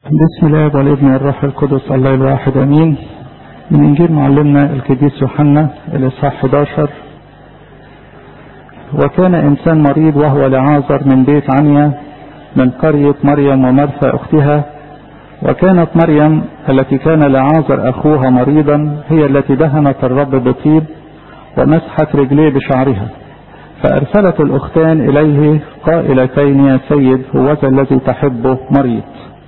بسم الله والابن والروح القدس الله الواحد امين من انجيل معلمنا القديس يوحنا الاصحاح 11 وكان انسان مريض وهو لعازر من بيت عنيا من قرية مريم ومرثى اختها وكانت مريم التي كان لعازر اخوها مريضا هي التي دهنت الرب بطيب ومسحت رجليه بشعرها فارسلت الاختان اليه قائلتين يا سيد هوذا الذي تحبه مريض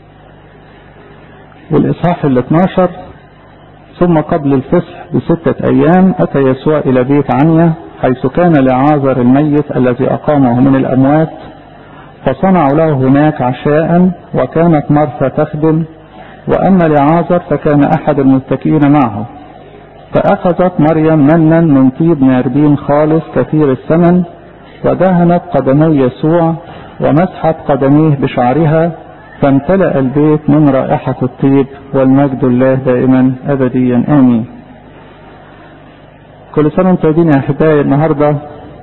والإصحاح ال 12 ثم قبل الفصح بستة أيام أتى يسوع إلى بيت عنيا حيث كان لعازر الميت الذي أقامه من الأموات فصنعوا له هناك عشاء وكانت مرثى تخدم وأما لعازر فكان أحد المتكئين معه فأخذت مريم منا من طيب ناردين خالص كثير الثمن ودهنت قدمي يسوع ومسحت قدميه بشعرها فامتلأ البيت من رائحة الطيب والمجد الله دائما أبديا آمين كل سنة وانتم طيبين يا أحبائي النهاردة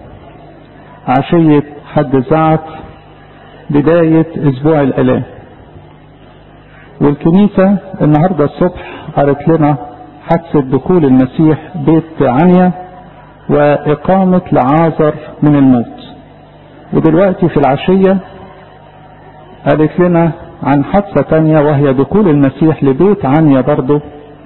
عشية حد الزعف بداية أسبوع الآلام والكنيسة النهاردة الصبح قالت لنا حادثة دخول المسيح بيت عنيا وإقامة لعازر من الموت ودلوقتي في العشية قالت لنا عن حادثة تانية وهي دخول المسيح لبيت عنيا برضه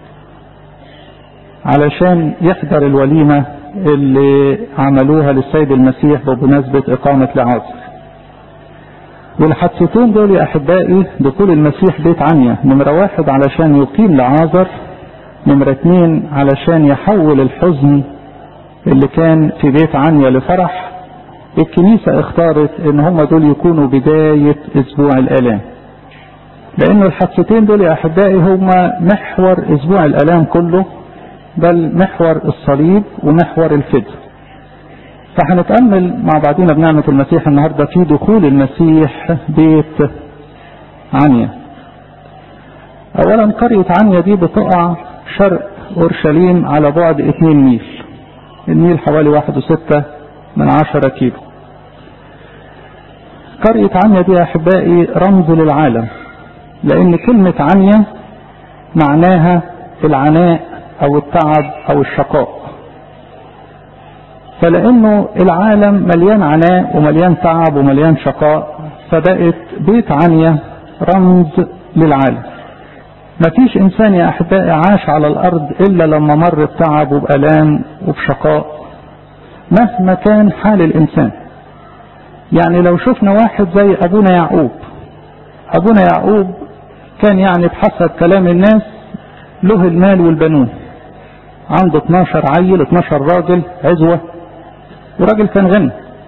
علشان يحضر الوليمة اللي عملوها للسيد المسيح بمناسبة إقامة لعازر والحادثتين دول يا أحبائي دخول المسيح بيت عنيا نمرة واحد علشان يقيم لعازر نمرة اتنين علشان يحول الحزن اللي كان في بيت عنيا لفرح الكنيسة اختارت ان هم دول يكونوا بداية اسبوع الالام لان الحادثتين دول يا احبائي هم محور اسبوع الالام كله بل محور الصليب ومحور الفدر فهنتأمل مع بعضنا بنعمة المسيح النهاردة في دخول المسيح بيت عنيا اولا قرية عنيا دي بتقع شرق اورشليم على بعد 2 ميل الميل حوالي واحد وستة من عشرة كيلو قرية عنيا دي يا أحبائي رمز للعالم لأن كلمة عنيا معناها العناء أو التعب أو الشقاء فلأنه العالم مليان عناء ومليان تعب ومليان شقاء فبقت بيت عنيا رمز للعالم مفيش إنسان يا أحبائي عاش على الأرض إلا لما مر بتعب وبألام وبشقاء مهما كان حال الإنسان يعني لو شفنا واحد زي أبونا يعقوب أبونا يعقوب كان يعني بحسب كلام الناس له المال والبنون عنده 12 عيل 12 راجل عزوة وراجل كان غني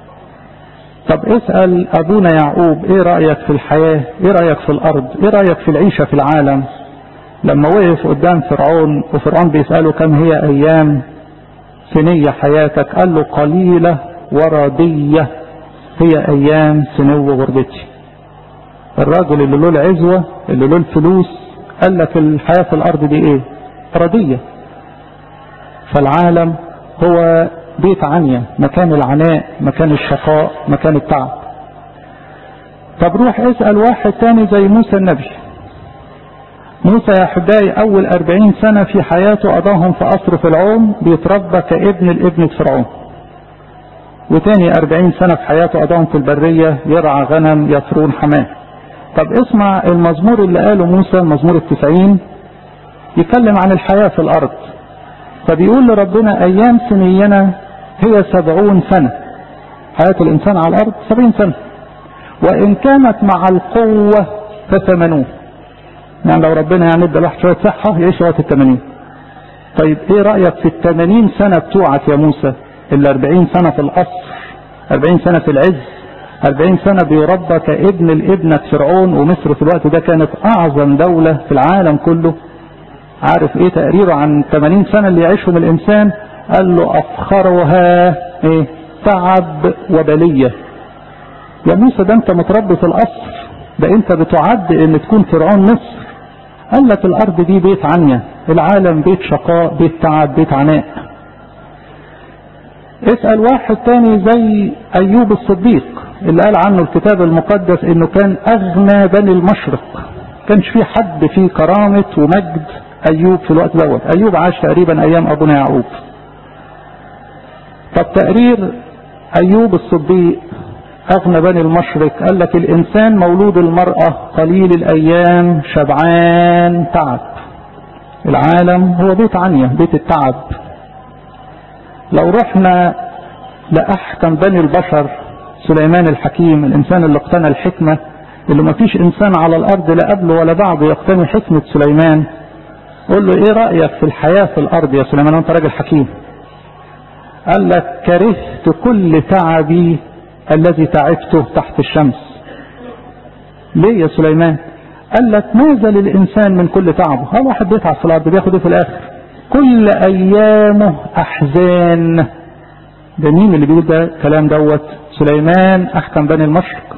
طب اسأل أبونا يعقوب ايه رأيك في الحياة ايه رأيك في الأرض ايه رأيك في العيشة في العالم لما وقف قدام فرعون وفرعون بيسأله كم هي أيام سنية حياتك قال له قليلة وردية هي أيام سنو غربتي الراجل اللي له العزوة اللي له الفلوس قال لك الحياة في الأرض دي إيه ردية فالعالم هو بيت عنيا مكان العناء مكان الشقاء مكان التعب طب روح اسأل واحد تاني زي موسى النبي موسى يا حباي أول أربعين سنة في حياته قضاهم في قصر فرعون بيتربى كابن الابن فرعون وتاني أربعين سنة في حياته قضاهم في البرية يرعى غنم يفرون حماه طب اسمع المزمور اللي قاله موسى المزمور التسعين يتكلم عن الحياة في الأرض فبيقول لربنا أيام سنينا هي سبعون سنة حياة الإنسان على الأرض سبعين سنة وإن كانت مع القوة فثمانون يعني لو ربنا يعني ادى الواحد شويه صحه يعيش لغايه ال 80 طيب ايه رايك في ال 80 سنه بتوعك يا موسى ال 40 سنه في القصر 40 سنه في العز 40 سنه بيربى كابن لابنة فرعون ومصر في الوقت ده كانت اعظم دوله في العالم كله عارف ايه تقريره عن 80 سنه اللي يعيشهم الانسان قال له افخرها ايه تعب وبليه يا موسى ده انت متربي في القصر ده انت بتعد ان تكون فرعون مصر قال لك الارض دي بيت عنيا العالم بيت شقاء بيت تعب بيت عناء اسأل واحد تاني زي ايوب الصديق اللي قال عنه الكتاب المقدس انه كان اغنى بني المشرق كانش في حد فيه كرامة ومجد أيوب في الوقت دوت أيوب عاش تقريبا أيام أبونا يعقوب طب تقرير أيوب الصديق أغنى بني المشرق قال لك الإنسان مولود المرأة قليل الأيام شبعان تعب العالم هو بيت عنيا بيت التعب لو رحنا لأحكم بني البشر سليمان الحكيم الإنسان اللي اقتنى الحكمة اللي ما فيش إنسان على الأرض لا قبله ولا بعده يقتني حكمة سليمان قول له إيه رأيك في الحياة في الأرض يا سليمان أنت راجل حكيم قال لك كرهت كل تعبي الذي تعبته تحت الشمس ليه يا سليمان قال لك ماذا للإنسان من كل تعبه هو واحد بيتعب في الأرض بياخد ايه في الآخر كل أيامه أحزان ده مين اللي بيقول ده كلام دوت سليمان أحكم بني المشرق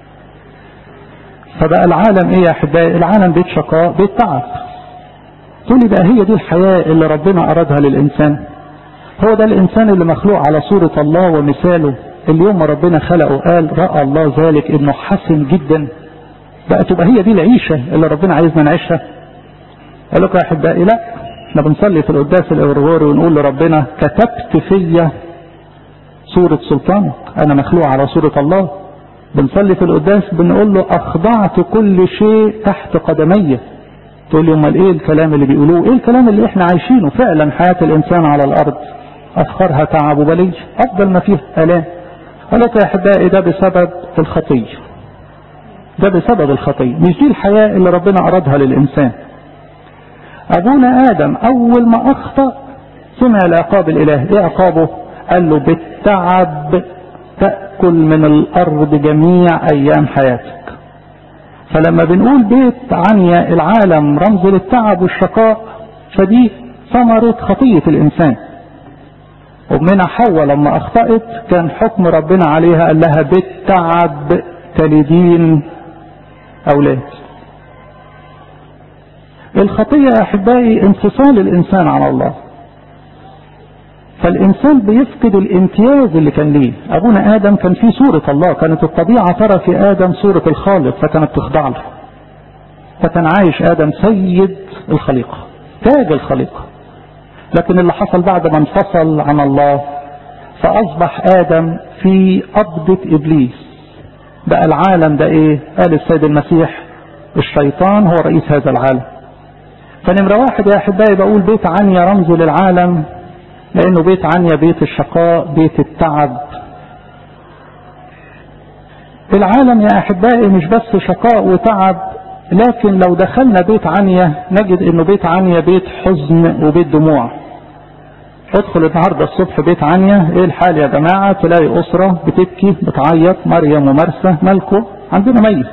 فبقى العالم ايه يا احبائي العالم بيت شقاء بيت تعب تقولي بقى هي دي الحياة اللي ربنا أرادها للإنسان هو ده الإنسان اللي مخلوق على صورة الله ومثاله اليوم ما ربنا خلقه قال رأى الله ذلك إنه حسن جدا بقى تبقى هي دي العيشة اللي ربنا عايزنا نعيشها قال لكم يا أحبائي لا احنا بنصلي في القداس الإغرغوري ونقول لربنا كتبت فيا صورة سلطانك أنا مخلوق على صورة الله بنصلي في القداس بنقول له أخضعت كل شيء تحت قدمي تقول لي امال ايه الكلام اللي بيقولوه ايه الكلام اللي احنا عايشينه فعلا حياة الانسان على الارض افخرها تعب وبلي افضل ما فيها الام ولك يا احبائي ده بسبب الخطية ده بسبب الخطية مش دي الحياة اللي ربنا ارادها للانسان ابونا ادم اول ما اخطأ سمع العقاب الالهي ايه عقابه قال له بالتعب تأكل من الارض جميع ايام حياتك فلما بنقول بيت عنيا العالم رمز للتعب والشقاء فدي ثمرة خطية الإنسان ومنها حواء لما أخطأت كان حكم ربنا عليها قال لها بالتعب تلدين أولاد الخطية يا أحبائي انفصال الإنسان عن الله فالإنسان بيفقد الامتياز اللي كان ليه أبونا آدم كان فيه صورة الله كانت الطبيعة ترى في آدم صورة الخالق فكانت تخضع له فكان عايش آدم سيد الخليقة تاج الخليقة لكن اللي حصل بعد ما انفصل عن الله فأصبح آدم في قبضة إبليس بقى العالم ده إيه قال السيد المسيح الشيطان هو رئيس هذا العالم فنمرة واحد يا أحبائي بقول بيت عنيا رمز للعالم لأنه بيت عنيا بيت الشقاء بيت التعب العالم يا أحبائي مش بس شقاء وتعب لكن لو دخلنا بيت عنيا نجد انه بيت عنيا بيت حزن وبيت دموع ادخل النهارده الصبح بيت عنيا ايه الحال يا جماعه تلاقي اسره بتبكي بتعيط مريم ومرسى مالكم عندنا ميت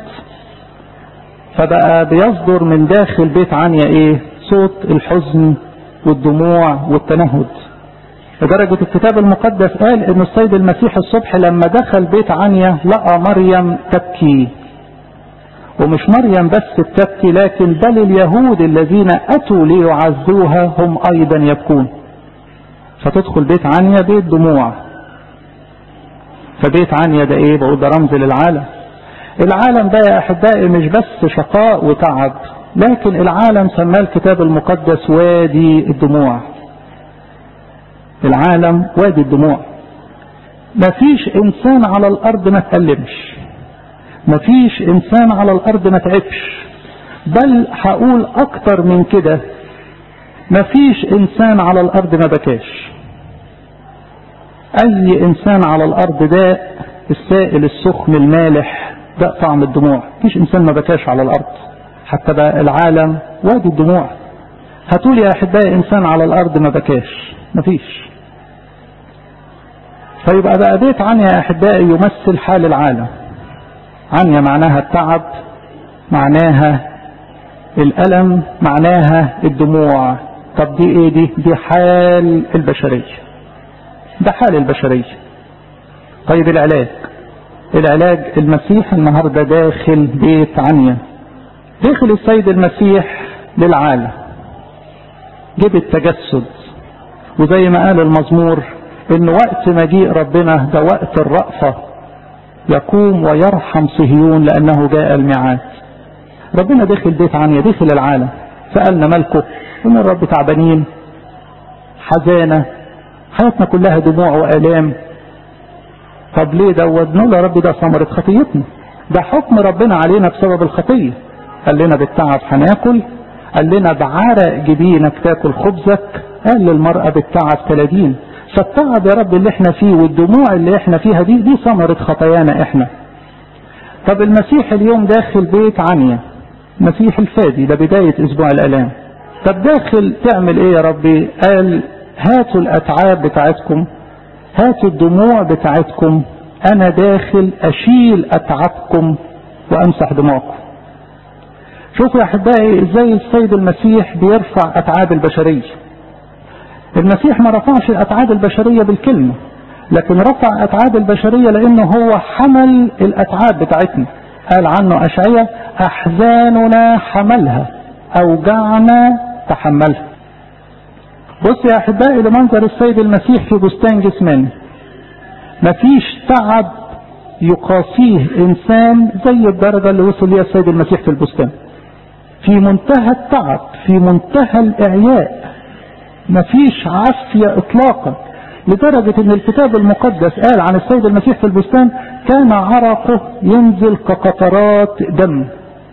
فبقى بيصدر من داخل بيت عنيا ايه صوت الحزن والدموع والتنهد لدرجة الكتاب المقدس قال ان السيد المسيح الصبح لما دخل بيت عنيا لقى مريم تبكي ومش مريم بس بتبكي لكن بل اليهود الذين اتوا ليعزوها هم ايضا يبكون فتدخل بيت عنيا بيت دموع فبيت عنيا ده ايه بقول ده رمز للعالم العالم ده يا احبائي مش بس شقاء وتعب لكن العالم سماه الكتاب المقدس وادي الدموع العالم وادي الدموع مفيش انسان على الارض ما تألمش مفيش انسان على الارض ما تعبش بل هقول اكتر من كده مفيش انسان على الارض ما بكاش اي انسان على الارض ده السائل السخن المالح ده طعم الدموع مفيش انسان ما بكاش على الارض حتى بقى العالم وادي الدموع هتقول يا احبائي انسان على الارض ما بكاش مفيش فيبقى بقى بيت عنيا يا احبائي يمثل حال العالم عنيا معناها التعب معناها الالم معناها الدموع طب دي ايه دي دي حال البشريه ده حال البشريه طيب العلاج العلاج المسيح النهارده داخل بيت عنيا دخل السيد المسيح للعالم جيب التجسد وزي ما قال المزمور ان وقت مجيء ربنا ده وقت الرأفة يقوم ويرحم صهيون لانه جاء الميعاد ربنا دخل بيت عنيا دخل العالم سألنا مالكه قلنا الرب تعبانين حزانة حياتنا كلها دموع وآلام طب ليه دوت نقول يا رب ده ثمرة خطيتنا ده حكم ربنا علينا بسبب الخطية قال لنا بالتعب هناكل قال لنا بعرق جبينك تاكل خبزك قال للمرأة بالتعب تلادين فالتعب يا رب اللي احنا فيه والدموع اللي احنا فيها دي دي ثمرة خطايانا احنا طب المسيح اليوم داخل بيت عنيا مسيح الفادي ده بداية اسبوع الالام طب داخل تعمل ايه يا ربي قال هاتوا الاتعاب بتاعتكم هاتوا الدموع بتاعتكم انا داخل اشيل اتعابكم وامسح دموعكم شوفوا يا احبائي ازاي السيد المسيح بيرفع اتعاب البشريه المسيح ما رفعش الاتعاب البشريه بالكلمه لكن رفع اتعاب البشريه لانه هو حمل الاتعاب بتاعتنا قال عنه اشعيا احزاننا حملها اوجعنا تحملها بص يا احبائي لمنظر السيد المسيح في بستان جسماني مفيش تعب يقاسيه انسان زي الدرجه اللي وصل ليها السيد المسيح في البستان في منتهى التعب في منتهى الاعياء مفيش عافيه اطلاقا لدرجة ان الكتاب المقدس قال عن السيد المسيح في البستان كان عرقه ينزل كقطرات دم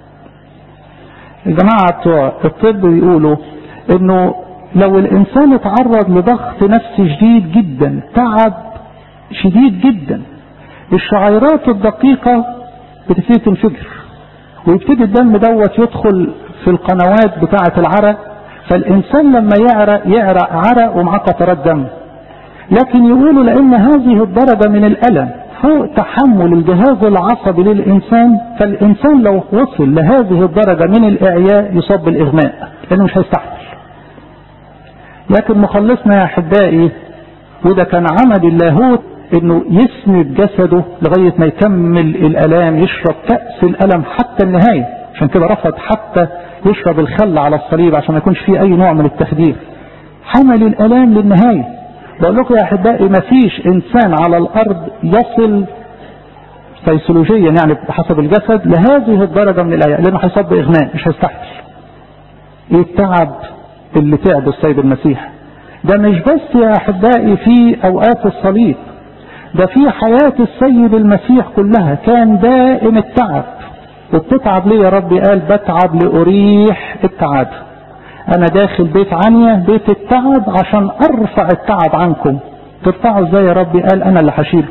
الجماعة بتوع الطب بيقولوا انه لو الانسان اتعرض لضغط نفسي شديد جدا تعب شديد جدا الشعيرات الدقيقة بتبتدي تنفجر ويبتدي الدم دوت يدخل في القنوات بتاعة العرق فالإنسان لما يعرق يعرق عرق ومعاه قطرات دم لكن يقولوا لأن هذه الدرجة من الألم فوق تحمل الجهاز العصبي للإنسان فالإنسان لو وصل لهذه الدرجة من الإعياء يصاب بالإغماء لأنه مش هيستحمل لكن مخلصنا يا أحبائي وده كان عمل اللاهوت انه يسند جسده لغاية ما يكمل الالام يشرب كأس الالم حتى النهاية عشان كده رفض حتى يشرب الخل على الصليب عشان ما يكونش فيه اي نوع من التخدير حمل الالام للنهاية بقول لكم يا احبائي ما فيش انسان على الارض يصل فيسيولوجيا يعني بحسب الجسد لهذه الدرجة من الايام لانه هيصاب باغماء مش هيستحمل ايه التعب اللي تعب السيد المسيح ده مش بس يا احبائي في اوقات الصليب ده في حياة السيد المسيح كلها كان دائم التعب وبتتعب ليه يا ربي قال بتعب لأريح التعب أنا داخل بيت عنيا بيت التعب عشان أرفع التعب عنكم ترفعه ازاي يا ربي قال أنا اللي هشيله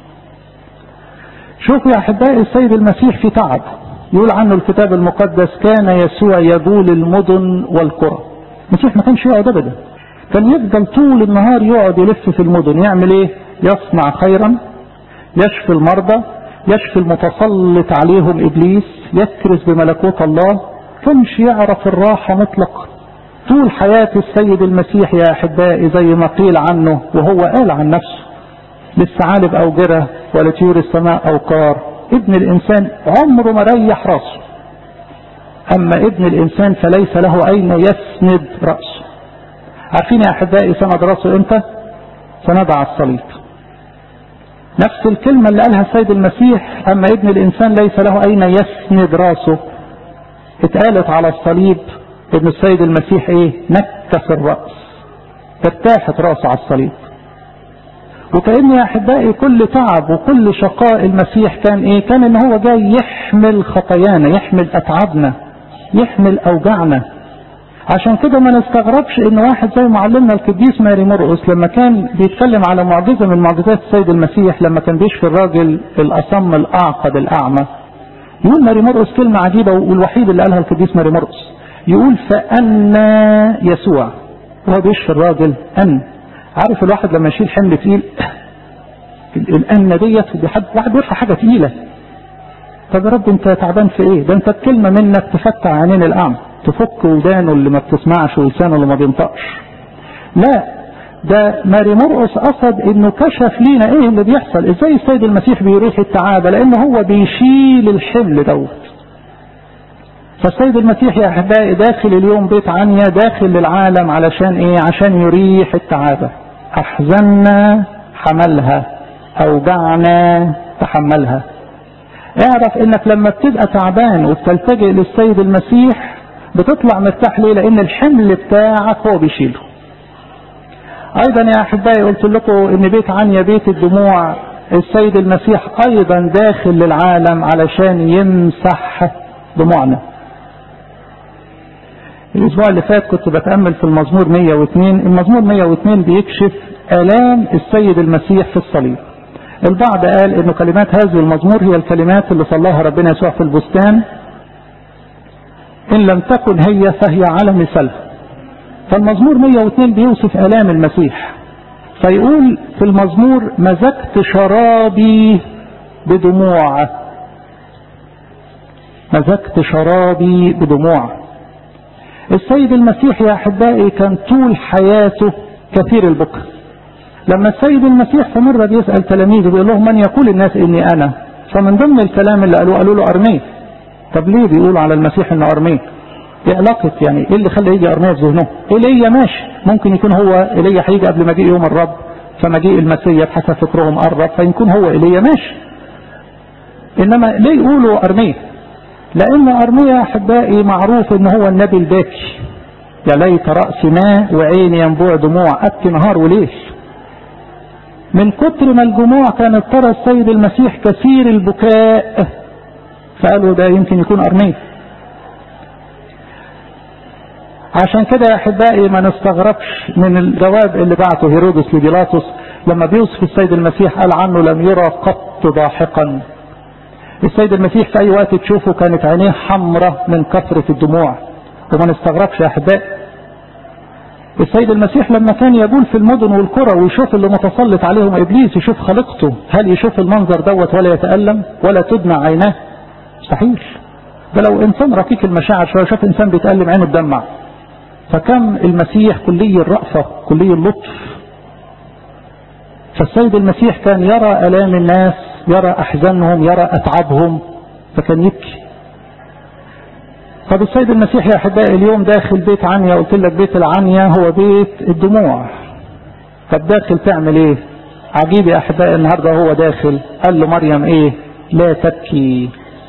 شوفوا يا أحبائي السيد المسيح في تعب يقول عنه الكتاب المقدس كان يسوع يجول المدن والقرى المسيح ما كانش يقعد أبدا كان يفضل طول النهار يقعد يلف في المدن يعمل ايه يصنع خيرا يشفي المرضى يشفي المتسلط عليهم ابليس يكرز بملكوت الله كانش يعرف الراحه مطلقا طول حياة السيد المسيح يا احبائي زي ما قيل عنه وهو قال عن نفسه للثعالب اوجره ولطيور السماء اوقار ابن الانسان عمره ما ريح راسه اما ابن الانسان فليس له اين يسند راسه عارفين يا احبائي سند راسه امتى سند على الصليب نفس الكلمة اللي قالها السيد المسيح أما ابن الإنسان ليس له أين يسند راسه اتقالت على الصليب ابن السيد المسيح ايه نكس الرأس ارتاحت راسه على الصليب وكأن يا أحبائي كل تعب وكل شقاء المسيح كان ايه كان ان هو جاي يحمل خطايانا يحمل أتعابنا يحمل أوجاعنا عشان كده ما نستغربش ان واحد زي معلمنا القديس ماري مرقس لما كان بيتكلم على معجزة من معجزات السيد المسيح لما كان بيشفي الراجل الأصم الأعقد الأعمى يقول ماري مرقس كلمة عجيبة والوحيد اللي قالها القديس ماري مرقس يقول فأنا يسوع وهو بيشفي الراجل أن عارف الواحد لما يشيل حمل تقيل الأن ديت واحد بيرفع حاجة تقيلة طب يا رب انت تعبان في ايه ده انت بكلمة منك تفتح عينين الأعمى تفك ودانه اللي ما بتسمعش ولسانه اللي ما بينطقش لا ده ماري مرقس قصد انه كشف لينا ايه اللي بيحصل ازاي السيد المسيح بيريح التعابة لان هو بيشيل الحمل دوت فالسيد المسيح يا احبائي داخل اليوم بيت عنيا داخل للعالم علشان ايه عشان يريح التعابة احزننا حملها اوجعنا تحملها اعرف انك لما بتبقى تعبان وبتلتجئ للسيد المسيح بتطلع مرتاح ليه لان الحمل بتاعك هو بيشيله ايضا يا احبائي قلت لكم ان بيت عنيا بيت الدموع السيد المسيح ايضا داخل للعالم علشان يمسح دموعنا الاسبوع اللي فات كنت بتأمل في المزمور 102 المزمور 102 بيكشف الام السيد المسيح في الصليب البعض قال انه كلمات هذه المزمور هي الكلمات اللي صلاها ربنا يسوع في البستان ان لم تكن هي فهي على مثلها فالمزمور 102 بيوصف الام المسيح فيقول في المزمور مزجت شرابي بدموع مزجت شرابي بدموع السيد المسيح يا احبائي كان طول حياته كثير البكر لما السيد المسيح في مرة بيسأل تلاميذه بيقول لهم من يقول الناس اني انا فمن ضمن الكلام اللي قالوه قالوا له ارميه طب ليه بيقولوا على المسيح انه ارميه ايه علاقة يعني ايه اللي خلى يجي ارميه في ذهنهم ايليا ماشي ممكن يكون هو ايليا هيجي قبل مجيء يوم الرب فمجيء المسيح بحسب فكرهم قرب فيكون هو ايليا ماشي انما ليه يقولوا ارميه لان ارميا احبائي معروف ان هو النبي الباكي يا ليت رأسي ماء وعيني ينبوع دموع ابكي نهار وليل من كتر ما الجموع كانت ترى السيد المسيح كثير البكاء فقالوا ده يمكن يكون ارميه عشان كده يا احبائي ما نستغربش من الجواب اللي بعته هيرودس لبيلاطس لما بيوصف السيد المسيح قال عنه لم يرى قط ضاحكا السيد المسيح في اي وقت تشوفه كانت عينيه حمرة من كثرة الدموع وما نستغربش يا احبائي السيد المسيح لما كان يقول في المدن والقرى ويشوف اللي متسلط عليهم ابليس يشوف خلقته هل يشوف المنظر دوت ولا يتألم ولا تدمع عيناه مستحيل ده لو انسان رقيق المشاعر شويه شاف انسان بيتألم عينه تدمع فكم المسيح كلي الرأفة كلي اللطف فالسيد المسيح كان يرى ألام الناس يرى أحزانهم يرى أتعابهم فكان يبكي طب السيد المسيح يا أحبائي اليوم داخل بيت عنيا قلت لك بيت العنيا هو بيت الدموع طب داخل تعمل ايه عجيب يا أحبائي النهاردة هو داخل قال له مريم ايه لا تبكي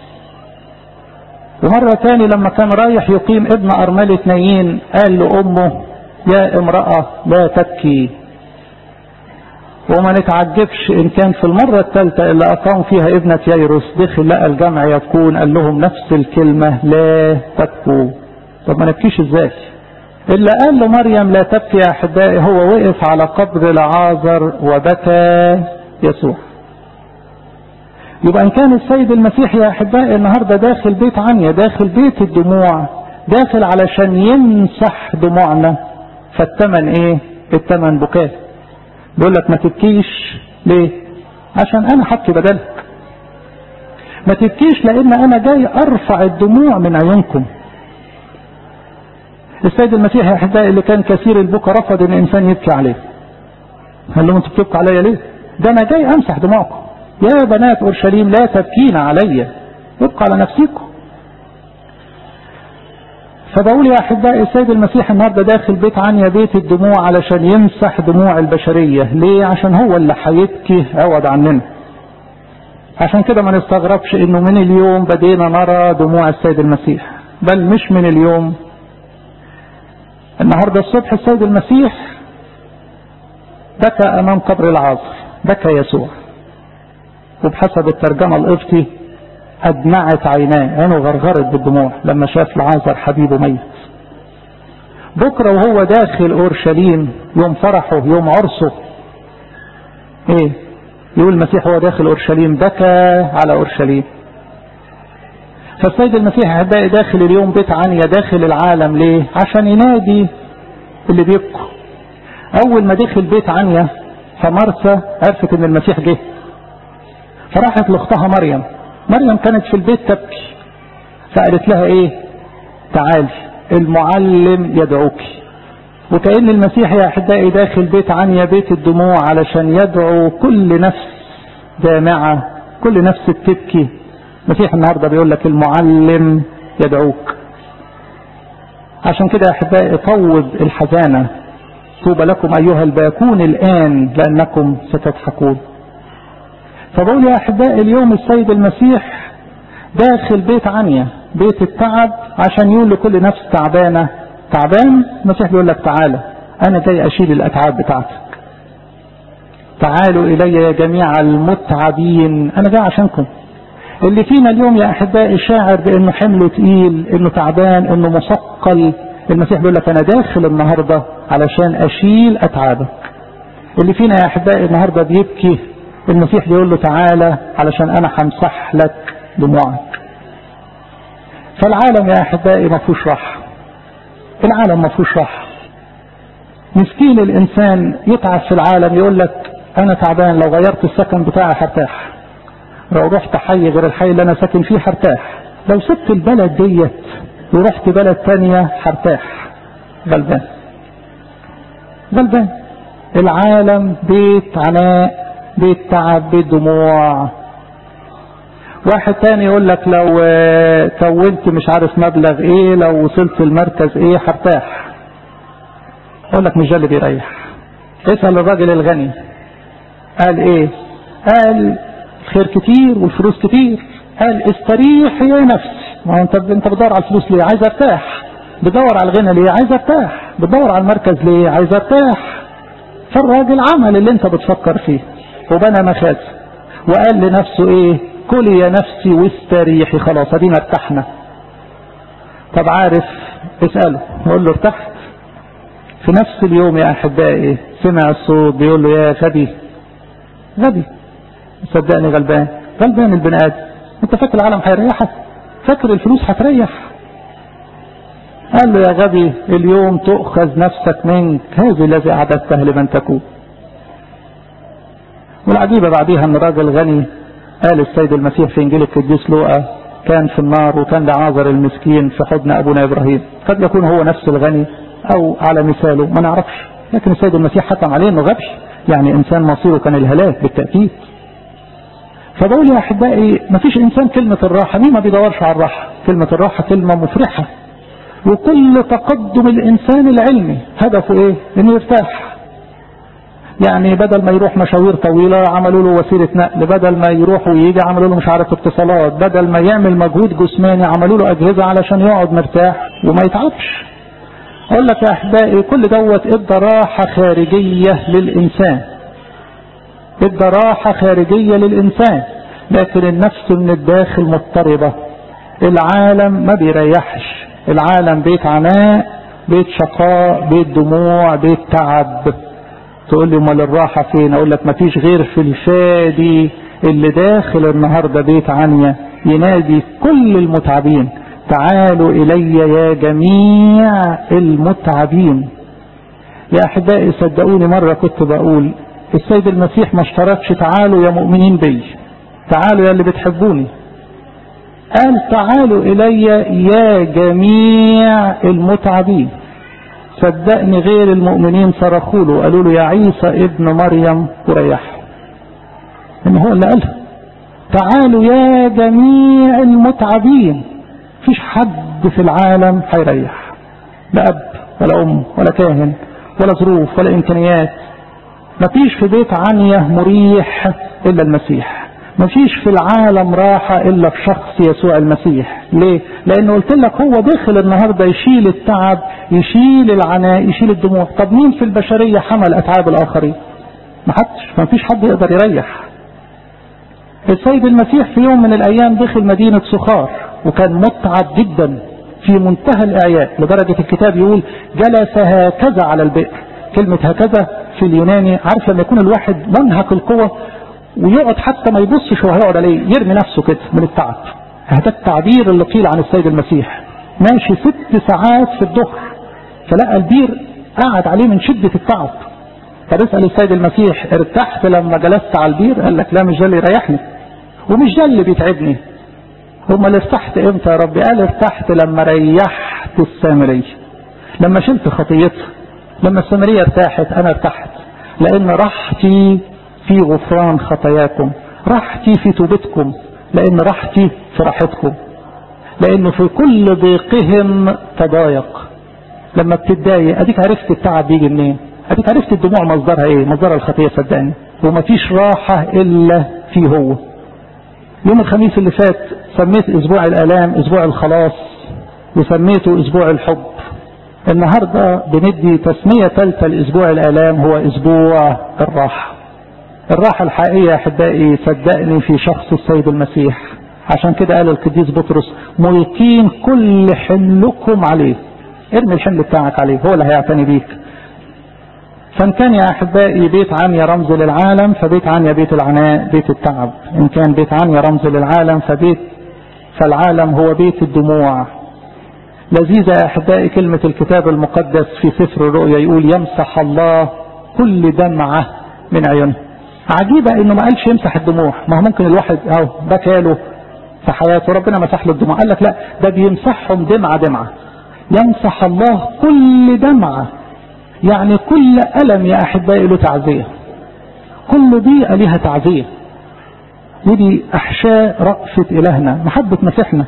ومرة تاني لما كان رايح يقيم ابن أرملة نايين قال لأمه يا امرأة لا تبكي وما نتعجبش إن كان في المرة الثالثة اللي أقام فيها ابنة ييروس دخل لقى الجمع يبكون قال لهم نفس الكلمة لا تبكوا طب ما نبكيش ازاي اللي قال لمريم لا تبكي يا أحبائي هو وقف على قبر لعازر وبكى يسوع يبقى ان كان السيد المسيح يا احبائي النهارده داخل بيت عنيا داخل بيت الدموع داخل علشان يمسح دموعنا فالثمن ايه الثمن بكاء بيقول لك ما تبكيش ليه عشان انا حطي بدلك ما تبكيش لان انا جاي ارفع الدموع من عيونكم السيد المسيح يا احبائي اللي كان كثير البكا رفض ان انسان يبكي عليه قال لهم انتوا بتبكوا عليا ليه ده انا جاي امسح دموعكم يا بنات اورشليم لا تبكين علي ابقى على نفسكم فبقول يا احبائي السيد المسيح النهارده داخل بيت عنيا بيت الدموع علشان يمسح دموع البشريه ليه عشان هو اللي هيبكي عوض عننا عشان كده ما نستغربش انه من اليوم بدينا نرى دموع السيد المسيح بل مش من اليوم النهارده الصبح السيد المسيح بكى امام قبر العاصر بكى يسوع وبحسب الترجمة القبطي أدمعت عيناه عينه غرغرت بالدموع لما شاف العازر حبيبه ميت بكرة وهو داخل أورشليم يوم فرحه يوم عرسه ايه يقول المسيح هو داخل أورشليم بكى على أورشليم فالسيد المسيح أحبائي داخل اليوم بيت عنيا داخل العالم ليه عشان ينادي اللي بيبكوا أول ما دخل بيت عنيا فمرسى عرفت ان المسيح جه فراحت لاختها مريم مريم كانت في البيت تبكي فقالت لها ايه تعالي المعلم يدعوك وكأن المسيح يا احبائي داخل بيت عنيا بيت الدموع علشان يدعو كل نفس دامعة كل نفس بتبكي المسيح النهاردة بيقول لك المعلم يدعوك عشان كده يا احبائي طوب الحزانة طوبى لكم ايها الباكون الان لانكم ستضحكون فبقول يا احبائي اليوم السيد المسيح داخل بيت عنيا بيت التعب عشان يقول لكل نفس تعبانة تعبان المسيح بيقول لك تعالى أنا جاي أشيل الأتعاب بتاعتك تعالوا إلي يا جميع المتعبين أنا جاي عشانكم اللي فينا اليوم يا أحبائي شاعر بأنه حمله تقيل إنه تعبان إنه مثقل المسيح بيقول لك أنا داخل النهاردة علشان أشيل أتعابك اللي فينا يا أحبائي النهاردة بيبكي المسيح بيقول له تعالى علشان أنا همسح لك دموعك فالعالم يا أحبائي ما فيهوش راحة العالم ما فيهوش راحة مسكين الإنسان يتعب في العالم يقول لك أنا تعبان لو غيرت السكن بتاعي هرتاح لو رحت حي غير الحي اللي أنا ساكن فيه هرتاح لو سبت البلد ديت ورحت بلد تانية هرتاح غلبان غلبان العالم بيت عناء بيت تعب بيت دموع واحد تاني يقول لك لو كونت مش عارف مبلغ ايه لو وصلت المركز ايه هرتاح اقول لك مش ده اللي بيريح اسأل الراجل الغني قال ايه قال الخير كتير والفلوس كتير قال استريح يا نفسي ما هو انت انت بتدور على الفلوس ليه عايز ارتاح بتدور على الغنى ليه عايز ارتاح بتدور على المركز ليه عايز ارتاح فالراجل عمل اللي انت بتفكر فيه وبنى مخازن وقال لنفسه ايه كلي يا نفسي واستريحي خلاص ادينا ارتحنا طب عارف اسأله يقول له ارتحت في نفس اليوم يا احبائي سمع الصوت بيقول له يا غبي غبي صدقني غلبان غلبان البني ادم انت فاكر العالم هيريحك فاكر الفلوس هتريح قال له يا غبي اليوم تؤخذ نفسك منك هذه الذي اعددته لمن تكون والعجيبة بعديها ان راجل غني قال السيد المسيح في انجيل القديس لوقا كان في النار وكان لعازر المسكين في حضن ابونا ابراهيم قد يكون هو نفس الغني او على مثاله ما نعرفش لكن السيد المسيح حكم عليه انه غبي يعني انسان مصيره كان الهلاك بالتاكيد فبقول يا احبائي ما فيش انسان كلمه الراحه مين ما بيدورش على الراحه كلمه الراحه كلمه مفرحه وكل تقدم الانسان العلمي هدفه ايه انه يرتاح يعني بدل ما يروح مشاوير طويلة عملوا له وسيلة نقل بدل ما يروح ويجي عملوا له مش عارف اتصالات بدل ما يعمل مجهود جسماني عملوا له أجهزة علشان يقعد مرتاح وما يتعبش أقول لك يا أحبائي كل دوت إدى راحة خارجية للإنسان إدى راحة خارجية للإنسان لكن النفس من الداخل مضطربة العالم ما بيريحش العالم بيت عناء بيت شقاء بيت دموع بيت تعب تقول لي امال الراحة فين اقول لك مفيش غير في الفادي اللي داخل النهاردة بيت عنيا ينادي كل المتعبين تعالوا الي يا جميع المتعبين يا احبائي صدقوني مرة كنت بقول السيد المسيح ما اشترطش تعالوا يا مؤمنين بي تعالوا يا اللي بتحبوني قال تعالوا الي يا جميع المتعبين صدقني غير المؤمنين صرخوا له قالوا له يا عيسى ابن مريم وريحه ان هو اللي قالها تعالوا يا جميع المتعبين فيش حد في العالم هيريح لا اب ولا ام ولا كاهن ولا ظروف ولا امكانيات مفيش في بيت عنية مريح الا المسيح مفيش في العالم راحة الا في شخص يسوع المسيح ليه لانه قلت لك هو دخل النهاردة يشيل التعب يشيل العناء يشيل الدموع طب مين في البشرية حمل اتعاب الاخرين محدش مفيش حد يقدر يريح السيد المسيح في يوم من الايام دخل مدينة سخار وكان متعب جدا في منتهى الاعياء لدرجة الكتاب يقول جلس هكذا على البئر كلمة هكذا في اليوناني عارف لما يكون الواحد منهك القوة ويقعد حتى ما يبصش هو هيقعد عليه يرمي نفسه كده من التعب هذا التعبير اللي قيل عن السيد المسيح ماشي ست ساعات في الظهر فلقى البير قعد عليه من شدة التعب فبسأل السيد المسيح ارتحت لما جلست على البير قال لك لا مش ده اللي يريحني ومش ده اللي بيتعبني هما اللي ارتحت امتى يا رب قال ارتحت لما ريحت السامرية لما شلت خطيتها لما السامرية ارتاحت انا ارتحت لان راحتي في غفران خطاياكم راحتي في توبتكم لان راحتي في راحتكم لانه في كل ضيقهم تضايق لما بتتضايق اديك عرفت التعب بيجي منين اديك عرفت الدموع مصدرها ايه مصدرها الخطيه صدقني ومفيش راحه الا فيه هو يوم الخميس اللي فات سميت اسبوع الالام اسبوع الخلاص وسميته اسبوع الحب النهاردة بندي تسمية ثالثة لاسبوع الالام هو اسبوع الراحة الراحة الحقيقية احبائي صدقني في شخص السيد المسيح عشان كده قال القديس بطرس ملقين كل حملكم عليه ارمي الحمل بتاعك عليه هو اللي هيعتني بيك فان كان يا احبائي بيت عنيا رمز للعالم فبيت عنيا بيت العناء بيت التعب ان كان بيت عنيا رمز للعالم فبيت فالعالم هو بيت الدموع لذيذة يا احبائي كلمة الكتاب المقدس في سفر الرؤيا يقول يمسح الله كل دمعة من عيونه عجيبة انه ما قالش يمسح الدموع ما هو ممكن الواحد اهو بكى له في حياته ربنا مسح له الدموع قال لك لا ده بيمسحهم دمعة دمعة يمسح الله كل دمعة يعني كل ألم يا أحبائي له تعزية كل بيئة لها تعزية ودي أحشاء رأفة إلهنا محبة مسيحنا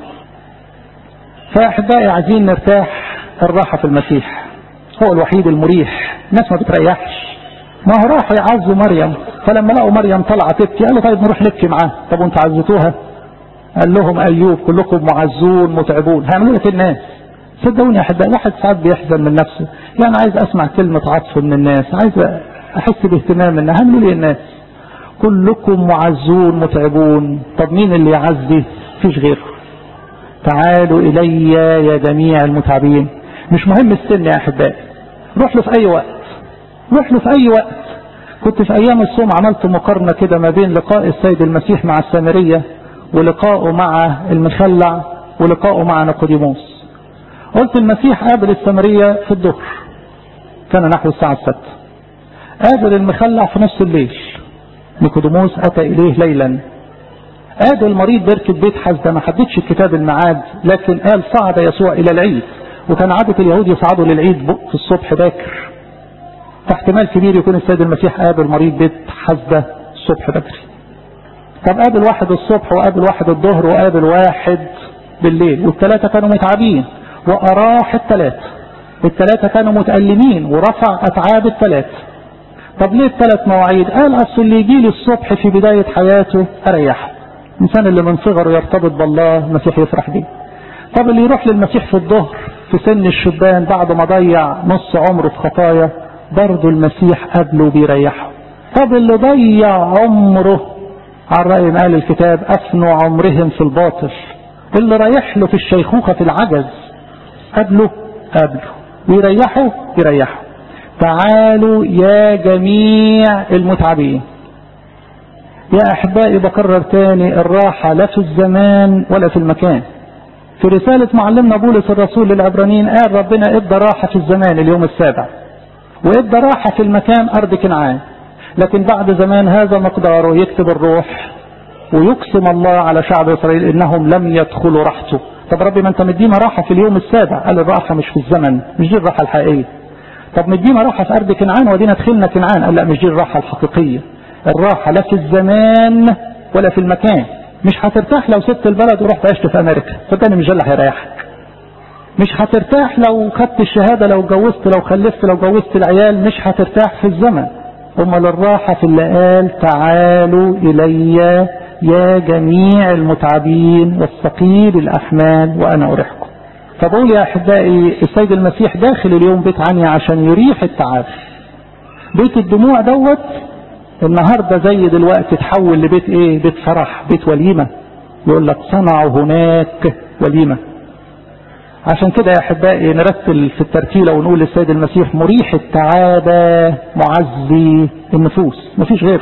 فأحبائي عايزين نرتاح الراحة في المسيح هو الوحيد المريح الناس ما بتريحش ما هو راحوا يعزوا مريم فلما لقوا مريم طالعه تبكي قالوا طيب نروح نبكي معاه طب وانتوا عزتوها قال لهم ايوب كلكم معزون متعبون هيعملوا لك الناس صدقوني يا احبائي الواحد ساعات بيحزن من نفسه يعني عايز اسمع كلمه عطف من الناس عايز احس باهتمام منها هيعملوا لي الناس كلكم معزون متعبون طب مين اللي يعزي فيش غيره تعالوا الي يا جميع المتعبين مش مهم السن يا احبائي روح له في اي وقت روح له في اي وقت كنت في ايام الصوم عملت مقارنة كده ما بين لقاء السيد المسيح مع السامرية ولقائه مع المخلع ولقائه مع نيقوديموس قلت المسيح قابل السامرية في الظهر كان نحو الساعة الستة قابل المخلع في نص الليل نيقوديموس اتى اليه ليلا قابل المريض بركة بيت حزدة ما حددش الكتاب الميعاد لكن قال صعد يسوع الى العيد وكان عادة اليهود يصعدوا للعيد في الصبح باكر فاحتمال كبير يكون السيد المسيح قابل مريض بيت حزدة الصبح بدري طب قابل واحد الصبح وقابل واحد الظهر وقابل واحد بالليل والثلاثة كانوا متعبين وأراح الثلاثة الثلاثة كانوا متألمين ورفع أتعاب الثلاثة طب ليه الثلاث مواعيد قال أصل اللي يجي لي الصبح في بداية حياته أريحه الإنسان اللي من صغره يرتبط بالله المسيح يفرح بيه طب اللي يروح للمسيح في الظهر في سن الشبان بعد ما ضيع نص عمره في خطايا برضه المسيح قبله بيريحه طب اللي ضيع عمره على رأي ما قال الكتاب أفنوا عمرهم في الباطل اللي رايح له في الشيخوخة في العجز قبله قبله ويريحه يريحه تعالوا يا جميع المتعبين يا أحبائي بكرر تاني الراحة لا في الزمان ولا في المكان في رسالة معلمنا بولس الرسول للعبرانيين قال ربنا ادى راحة في الزمان اليوم السابع وادى راحة في المكان أرض كنعان لكن بعد زمان هذا مقداره يكتب الروح ويقسم الله على شعب إسرائيل إنهم لم يدخلوا راحته طب ربي ما أنت مدينا راحة في اليوم السابع قال الراحة مش في الزمن مش دي الراحة الحقيقية طب مدينا راحة في أرض كنعان ودينا دخلنا كنعان قال لا مش دي الراحة الحقيقية الراحة لا في الزمان ولا في المكان مش هترتاح لو سبت البلد ورحت عشت في أمريكا صدقني مش ده اللي هيريحك مش هترتاح لو خدت الشهادة لو جوزت لو خلفت لو جوزت العيال مش هترتاح في الزمن امال الراحة في اللي قال تعالوا إلي يا جميع المتعبين والثقيل الأحمال وأنا أريحكم فبقول يا أحبائي السيد المسيح داخل اليوم بيت عنيا عشان يريح التعب بيت الدموع دوت النهاردة زي دلوقتي تحول لبيت ايه بيت فرح بيت وليمة يقول لك صنعوا هناك وليمة عشان كده يا احبائي نرتل في الترتيله ونقول للسيد المسيح مريح التعابه معزي النفوس مفيش غيره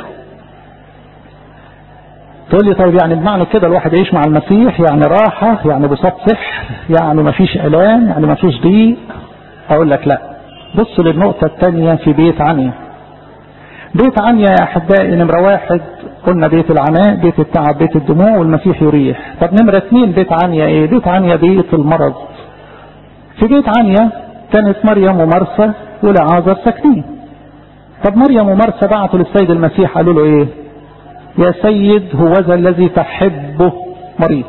تقول لي طيب يعني بمعنى كده الواحد يعيش مع المسيح يعني راحة يعني بساط سحر يعني مفيش الام يعني مفيش ضيق اقول لك لا بص للنقطة الثانية في بيت عنيا بيت عنيا يا احبائي نمرة واحد قلنا بيت العناء بيت التعب بيت الدموع والمسيح يريح طب نمرة اثنين بيت عنيا ايه بيت عنيا بيت المرض في بيت عنيا كانت مريم ومرسى ولعازر ساكنين طب مريم ومرسى بعتوا للسيد المسيح قالوا له ايه يا سيد هو ذا الذي تحبه مريض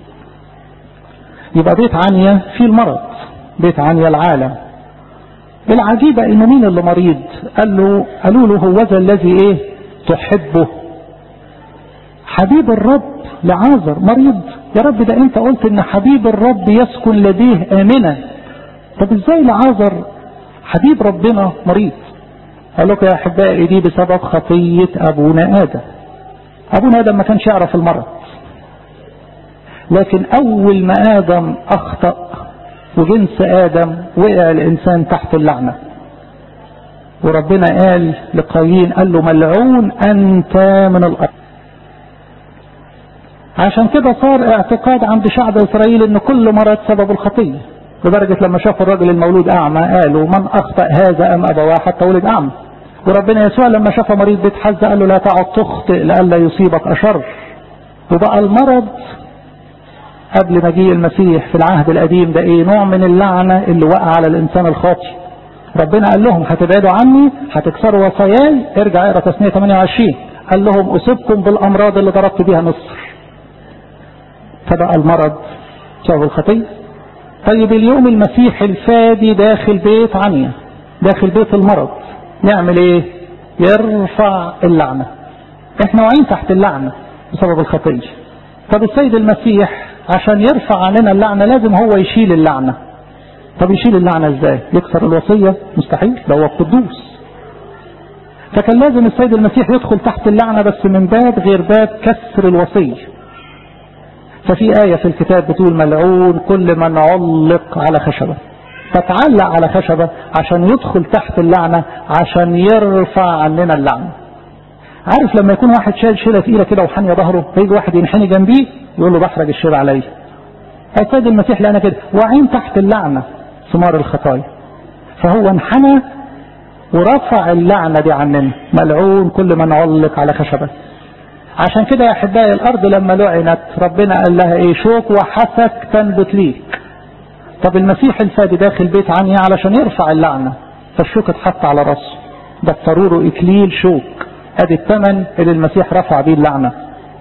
يبقى بيت عنيا في المرض بيت عنيا العالم العجيبة انه مين اللي مريض قال له قالوا له هو ذا الذي ايه تحبه حبيب الرب لعازر مريض يا رب ده انت قلت ان حبيب الرب يسكن لديه امنا طب ازاي لعازر حبيب ربنا مريض قال لكم يا احبائي دي بسبب خطيه ابونا ادم ابونا ادم ما كانش يعرف المرض لكن اول ما ادم اخطا وجنس ادم وقع الانسان تحت اللعنه وربنا قال لقايين قال له ملعون انت من الارض عشان كده صار اعتقاد عند شعب اسرائيل ان كل مرض سبب الخطيه لدرجه لما شافوا الراجل المولود اعمى قالوا من اخطا هذا ام ابواه حتى ولد اعمى وربنا يسوع لما شاف مريض بيتحزى قال له لا تعد تخطئ لئلا يصيبك اشر وبقى المرض قبل مجيء المسيح في العهد القديم ده ايه نوع من اللعنه اللي وقع على الانسان الخاطئ ربنا قال لهم هتبعدوا عني هتكسروا وصاياي ارجع اقرا تسنيه 28 قال لهم اصبكم بالامراض اللي ضربت بيها مصر فبقى المرض بسبب الخطيه طيب اليوم المسيح الفادي داخل بيت عنيا داخل بيت المرض يعمل ايه يرفع اللعنه احنا واقعين تحت اللعنه بسبب الخطيه طب السيد المسيح عشان يرفع عننا اللعنه لازم هو يشيل اللعنه طب يشيل اللعنه ازاي يكسر الوصيه مستحيل ده هو القدوس فكان لازم السيد المسيح يدخل تحت اللعنه بس من باب غير باب كسر الوصيه ففي آية في الكتاب بتقول ملعون كل من علق على خشبة فتعلق على خشبة عشان يدخل تحت اللعنة عشان يرفع عننا اللعنة عارف لما يكون واحد شايل شيلة تقيلة كده وحانية ظهره فيجي واحد ينحني جنبيه يقول له بحرج الشيلة عليا السيد المسيح لقانا كده واعين تحت اللعنة ثمار الخطايا فهو انحنى ورفع اللعنة دي عننا ملعون كل من علق على خشبة عشان كده يا احبائي الارض لما لعنت ربنا قال لها ايه شوك وحسك تنبت ليك طب المسيح الفادي داخل بيت عنيا علشان يرفع اللعنه فالشوك اتحط على راسه ده ضروره اكليل شوك ادي الثمن اللي المسيح رفع بيه اللعنه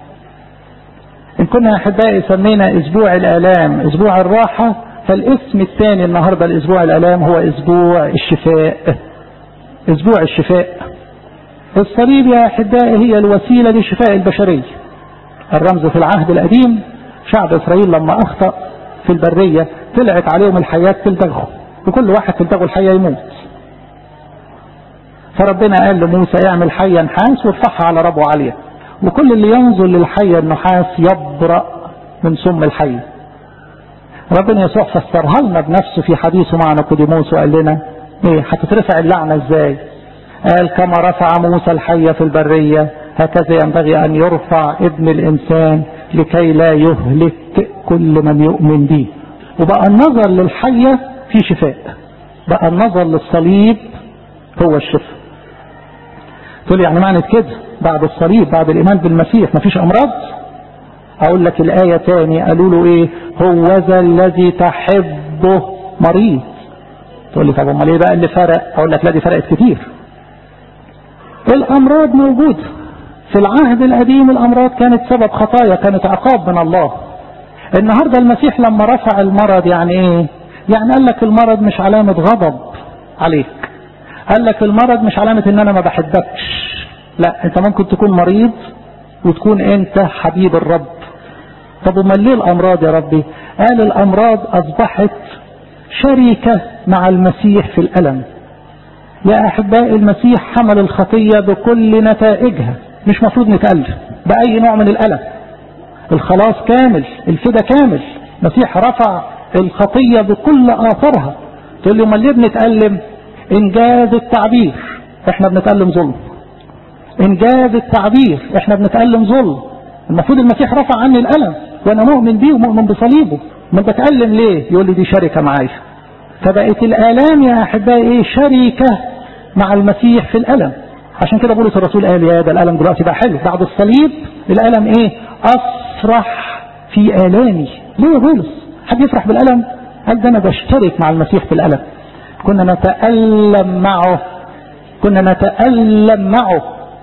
ان كنا يا احبائي سمينا اسبوع الالام اسبوع الراحه فالاسم الثاني النهارده لاسبوع الالام هو اسبوع الشفاء اسبوع الشفاء الصليب يا احبائي هي الوسيله لشفاء البشريه الرمز في العهد القديم شعب اسرائيل لما اخطا في البريه طلعت عليهم الحياه تلدغهم وكل واحد تلدغه الحياه يموت فربنا قال لموسى اعمل حيه نحاس وارفعها على ربو عاليه وكل اللي ينظر للحيه النحاس يبرأ من سم الحيه ربنا يسوع فسرها لنا بنفسه في حديثه مع نيقوديموس وقال لنا ايه هتترفع اللعنه ازاي قال كما رفع موسى الحية في البرية هكذا ينبغي أن يرفع ابن الإنسان لكي لا يهلك كل من يؤمن به وبقى النظر للحية في شفاء بقى النظر للصليب هو الشفاء تقول يعني معنى كده بعد الصليب بعد الإيمان بالمسيح مفيش أمراض أقول لك الآية تاني قالوا له إيه هو ذا الذي تحبه مريض تقول لي طب امال ايه بقى اللي فرق اقول لك لا دي فرقت كتير الامراض موجوده في العهد القديم الامراض كانت سبب خطايا كانت عقاب من الله النهارده المسيح لما رفع المرض يعني ايه يعني قال لك المرض مش علامه غضب عليك قال لك المرض مش علامه ان انا ما بحبكش لا انت ممكن تكون مريض وتكون انت حبيب الرب طب امال ليه الامراض يا ربي قال الامراض اصبحت شركه مع المسيح في الالم يا احبائي المسيح حمل الخطيه بكل نتائجها مش مفروض نتألم بأي نوع من الألم الخلاص كامل الفدا كامل المسيح رفع الخطية بكل آثارها تقول لي امال ليه بنتألم إنجاز التعبير احنا بنتألم ظلم إنجاز التعبير احنا بنتألم ظلم المفروض المسيح رفع عني الألم وأنا مؤمن بيه ومؤمن بصليبه ما بتألم ليه يقول لي دي شركة معايا فبقت الآلام يا أحبائي إيه شركة مع المسيح في الألم عشان كده بولس الرسول قال يا ده الألم دلوقتي بقى حلو بعد الصليب الألم إيه أفرح في آلامي ليه يا بولس حد يفرح بالألم قال ده أنا بشترك مع المسيح في الألم كنا نتألم معه كنا نتألم معه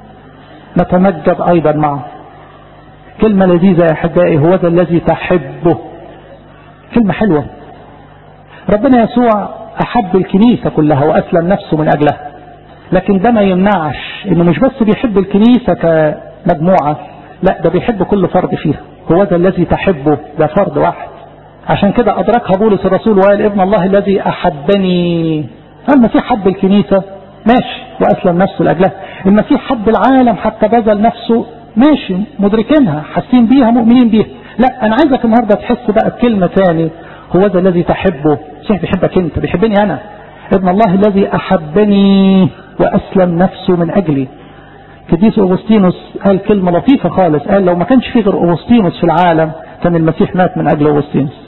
نتمجد أيضا معه كلمة لذيذة يا أحبائي هو ذا الذي تحبه كلمة حلوة ربنا يسوع أحب الكنيسة كلها وأسلم نفسه من أجلها لكن ده ما يمنعش إنه مش بس بيحب الكنيسة كمجموعة لا ده بيحب كل فرد فيها هو ذا الذي تحبه ده فرد واحد عشان كده أدركها بولس الرسول وقال ابن الله الذي أحبني المسيح حب الكنيسة ماشي وأسلم نفسه لأجلها المسيح حب العالم حتى بذل نفسه ماشي مدركينها حاسين بيها مؤمنين بيها لا أنا عايزك النهاردة تحس بقى بكلمة ثاني هو ذا الذي تحبه المسيح بيحبك أنت بيحبني أنا ابن الله الذي أحبني وأسلم نفسه من أجلي قديس أغسطينوس قال كلمة لطيفة خالص قال لو ما كانش في غير أغسطينوس في العالم كان المسيح مات من أجل أغسطينوس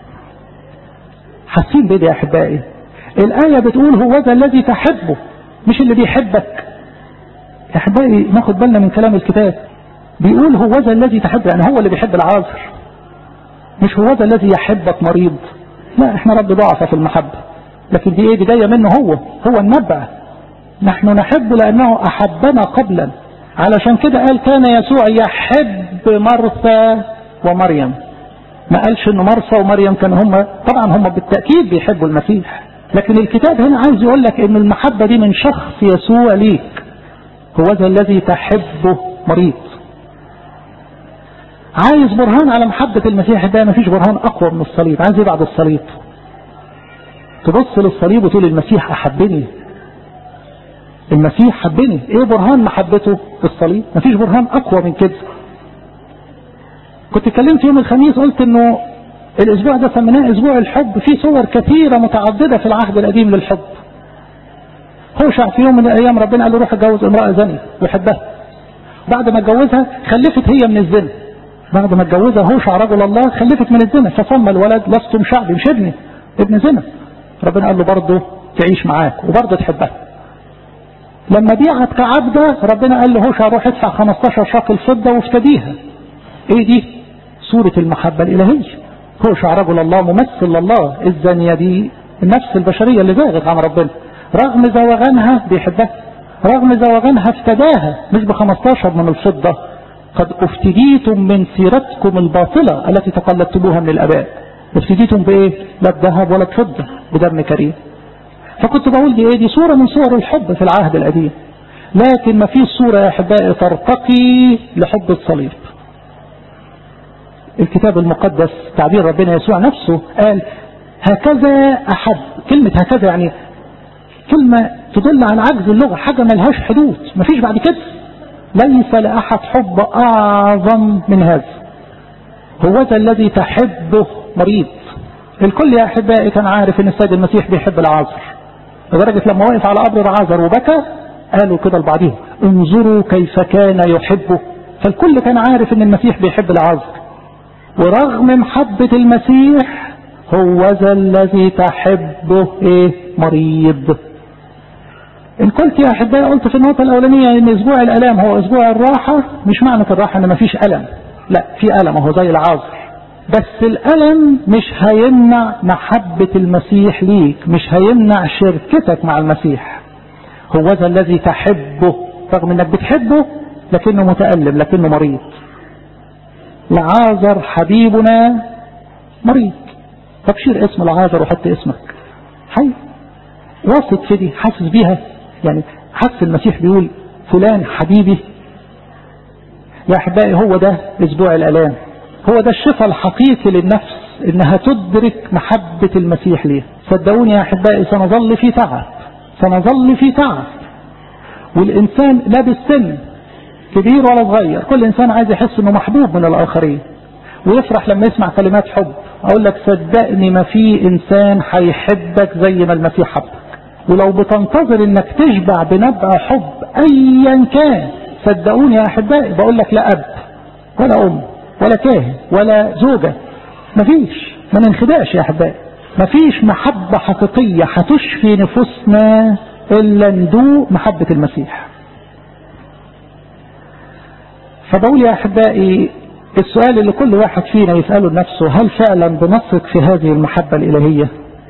حاسين بيه يا أحبائي الآية بتقول هو ذا الذي تحبه مش اللي بيحبك يا أحبائي ناخد بالنا من كلام الكتاب بيقول هو ذا الذي تحبه يعني هو اللي بيحب العاذر مش هو ذا الذي يحبك مريض لا احنا رب ضعفة في المحبة لكن دي ايه دي جاية منه هو هو النبع نحن نحب لأنه أحبنا قبلا علشان كده قال كان يسوع يحب مرثا ومريم ما قالش ان مرثا ومريم كان هم طبعا هم بالتأكيد بيحبوا المسيح لكن الكتاب هنا عايز يقول لك ان المحبة دي من شخص يسوع ليك هو ذا الذي تحبه مريض عايز برهان على محبة المسيح ده مفيش برهان اقوى من الصليب عايز ايه بعد الصليب تبص للصليب وتقول المسيح احبني المسيح حبني ايه برهان محبته الصليب مفيش برهان اقوى من كده كنت اتكلمت يوم الخميس قلت انه الاسبوع ده سميناه اسبوع الحب فيه صور كثيرة متعددة في العهد القديم للحب هوشع في يوم من الايام ربنا قال له روح اتجوز امرأة زني ويحبها بعد ما اتجوزها خلفت هي من الزنا بعد ما اتجوزها هوشع رجل الله خلفت من الزنا فصمى الولد لستم شعبي مش ابني ابن زنا ربنا قال له برضه تعيش معاك وبرضه تحبها لما بيعت كعبدة ربنا قال له هوشع روح ادفع 15 شاكل فضة وافتديها ايه دي صورة المحبة الالهية هوشع رجل الله ممثل لله الزانية دي النفس البشرية اللي زاغت عن ربنا رغم زوغانها بيحبها رغم زوغانها افتداها مش ب 15 من الفضة قد افتديتم من سيرتكم الباطلة التي تقلدتموها من الاباء افتديتم بايه لا بذهب ولا بفضة بدم كريم فكنت بقول دي ايه دي صورة من صور الحب في العهد القديم لكن ما فيش صورة يا احبائي ترتقي لحب الصليب الكتاب المقدس تعبير ربنا يسوع نفسه قال هكذا احب كلمة هكذا يعني كلمة تدل عن عجز اللغة حاجة ملهاش حدود مفيش بعد كده ليس لأحد حب أعظم من هذا هو ذا الذي تحبه مريض الكل يا أحبائي كان عارف أن السيد المسيح بيحب العازر لدرجة لما وقف على قبر العازر وبكى قالوا كده لبعضهم انظروا كيف كان يحبه فالكل كان عارف أن المسيح بيحب العازر ورغم محبة المسيح هو ذا الذي تحبه ايه مريض ان قلت يا احبائي قلت في النقطة الاولانية ان اسبوع الالام هو اسبوع الراحة مش معنى الراحة ان مفيش الم لا في الم هو زي العازر بس الالم مش هيمنع محبة المسيح ليك مش هيمنع شركتك مع المسيح هو ذا الذي تحبه رغم انك بتحبه لكنه متألم لكنه مريض لعازر حبيبنا مريض طب شيل اسم العازر وحط اسمك حي واثق في دي حاسس بيها يعني حس المسيح بيقول فلان حبيبي يا احبائي هو ده اسبوع الالام هو ده الشفاء الحقيقي للنفس انها تدرك محبة المسيح ليه صدقوني يا احبائي سنظل في تعب سنظل في تعب والانسان لا بالسن كبير ولا صغير كل انسان عايز يحس انه محبوب من الاخرين ويفرح لما يسمع كلمات حب اقول لك صدقني ما في انسان هيحبك زي ما المسيح حبك ولو بتنتظر انك تشبع بنبع حب ايا كان صدقوني يا احبائي بقول لك لا اب ولا ام ولا كاهن ولا زوجة مفيش ما ننخدعش يا احبائي مفيش محبة حقيقية هتشفي نفوسنا الا ندوق محبة المسيح فبقول يا احبائي السؤال اللي كل واحد فينا يسأله لنفسه هل فعلا بنثق في هذه المحبة الإلهية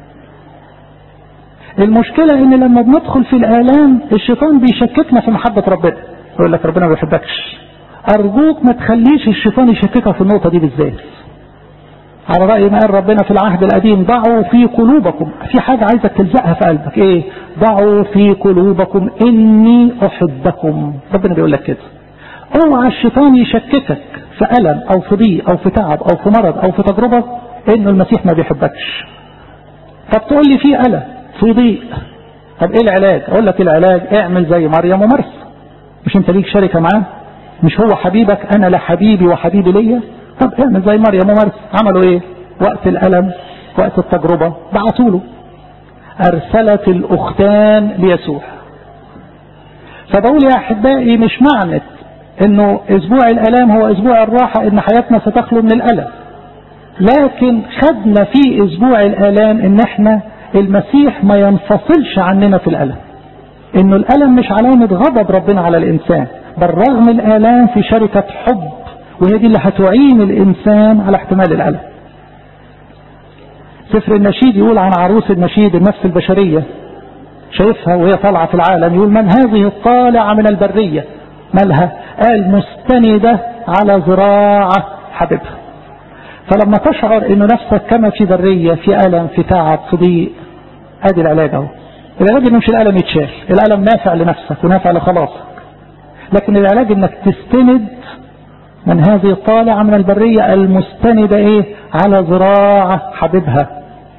المشكلة ان لما بندخل في الآلام الشيطان بيشككنا في محبة ربنا يقول لك ربنا ما بيحبكش أرجوك ما تخليش الشيطان يشككك في النقطة دي بالذات على رأي ما قال ربنا في العهد القديم ضعوا في قلوبكم في حاجة عايزك تلزقها في قلبك ايه ضعوا في قلوبكم اني احبكم ربنا بيقول لك كده اوعى الشيطان يشككك في ألم أو في ضيق أو في تعب أو في مرض أو في تجربة إنه المسيح ما بيحبكش طب تقول لي في ألم في ضيق طب إيه العلاج أقول لك العلاج اعمل زي مريم ومرسى مش أنت ليك شركة معاه مش هو حبيبك أنا لا حبيبي وحبيبي ليا طب اعمل زي مريم ومرسى عملوا إيه وقت الألم وقت التجربة بعتوا له أرسلت الأختان ليسوع فبقول يا أحبائي مش معنى انه اسبوع الالام هو اسبوع الراحة ان حياتنا ستخلو من الالم لكن خدنا في اسبوع الالام ان احنا المسيح ما ينفصلش عننا في الالم انه الالم مش علامة غضب ربنا على الانسان بل رغم الالام في شركة حب وهي دي اللي هتعين الانسان على احتمال الالم سفر النشيد يقول عن عروس النشيد النفس البشرية شايفها وهي طالعة في العالم يقول من هذه الطالعة من البرية مالها قال مستندة على ذراعة حبيبها فلما تشعر انه نفسك كما في برية في ألم في تعب في ضيق ادي العلاج اهو العلاج انه مش الألم يتشال الألم نافع لنفسك ونافع لخلاصك لكن العلاج انك تستند من هذه الطالعة من البرية المستندة ايه على ذراعة حبيبها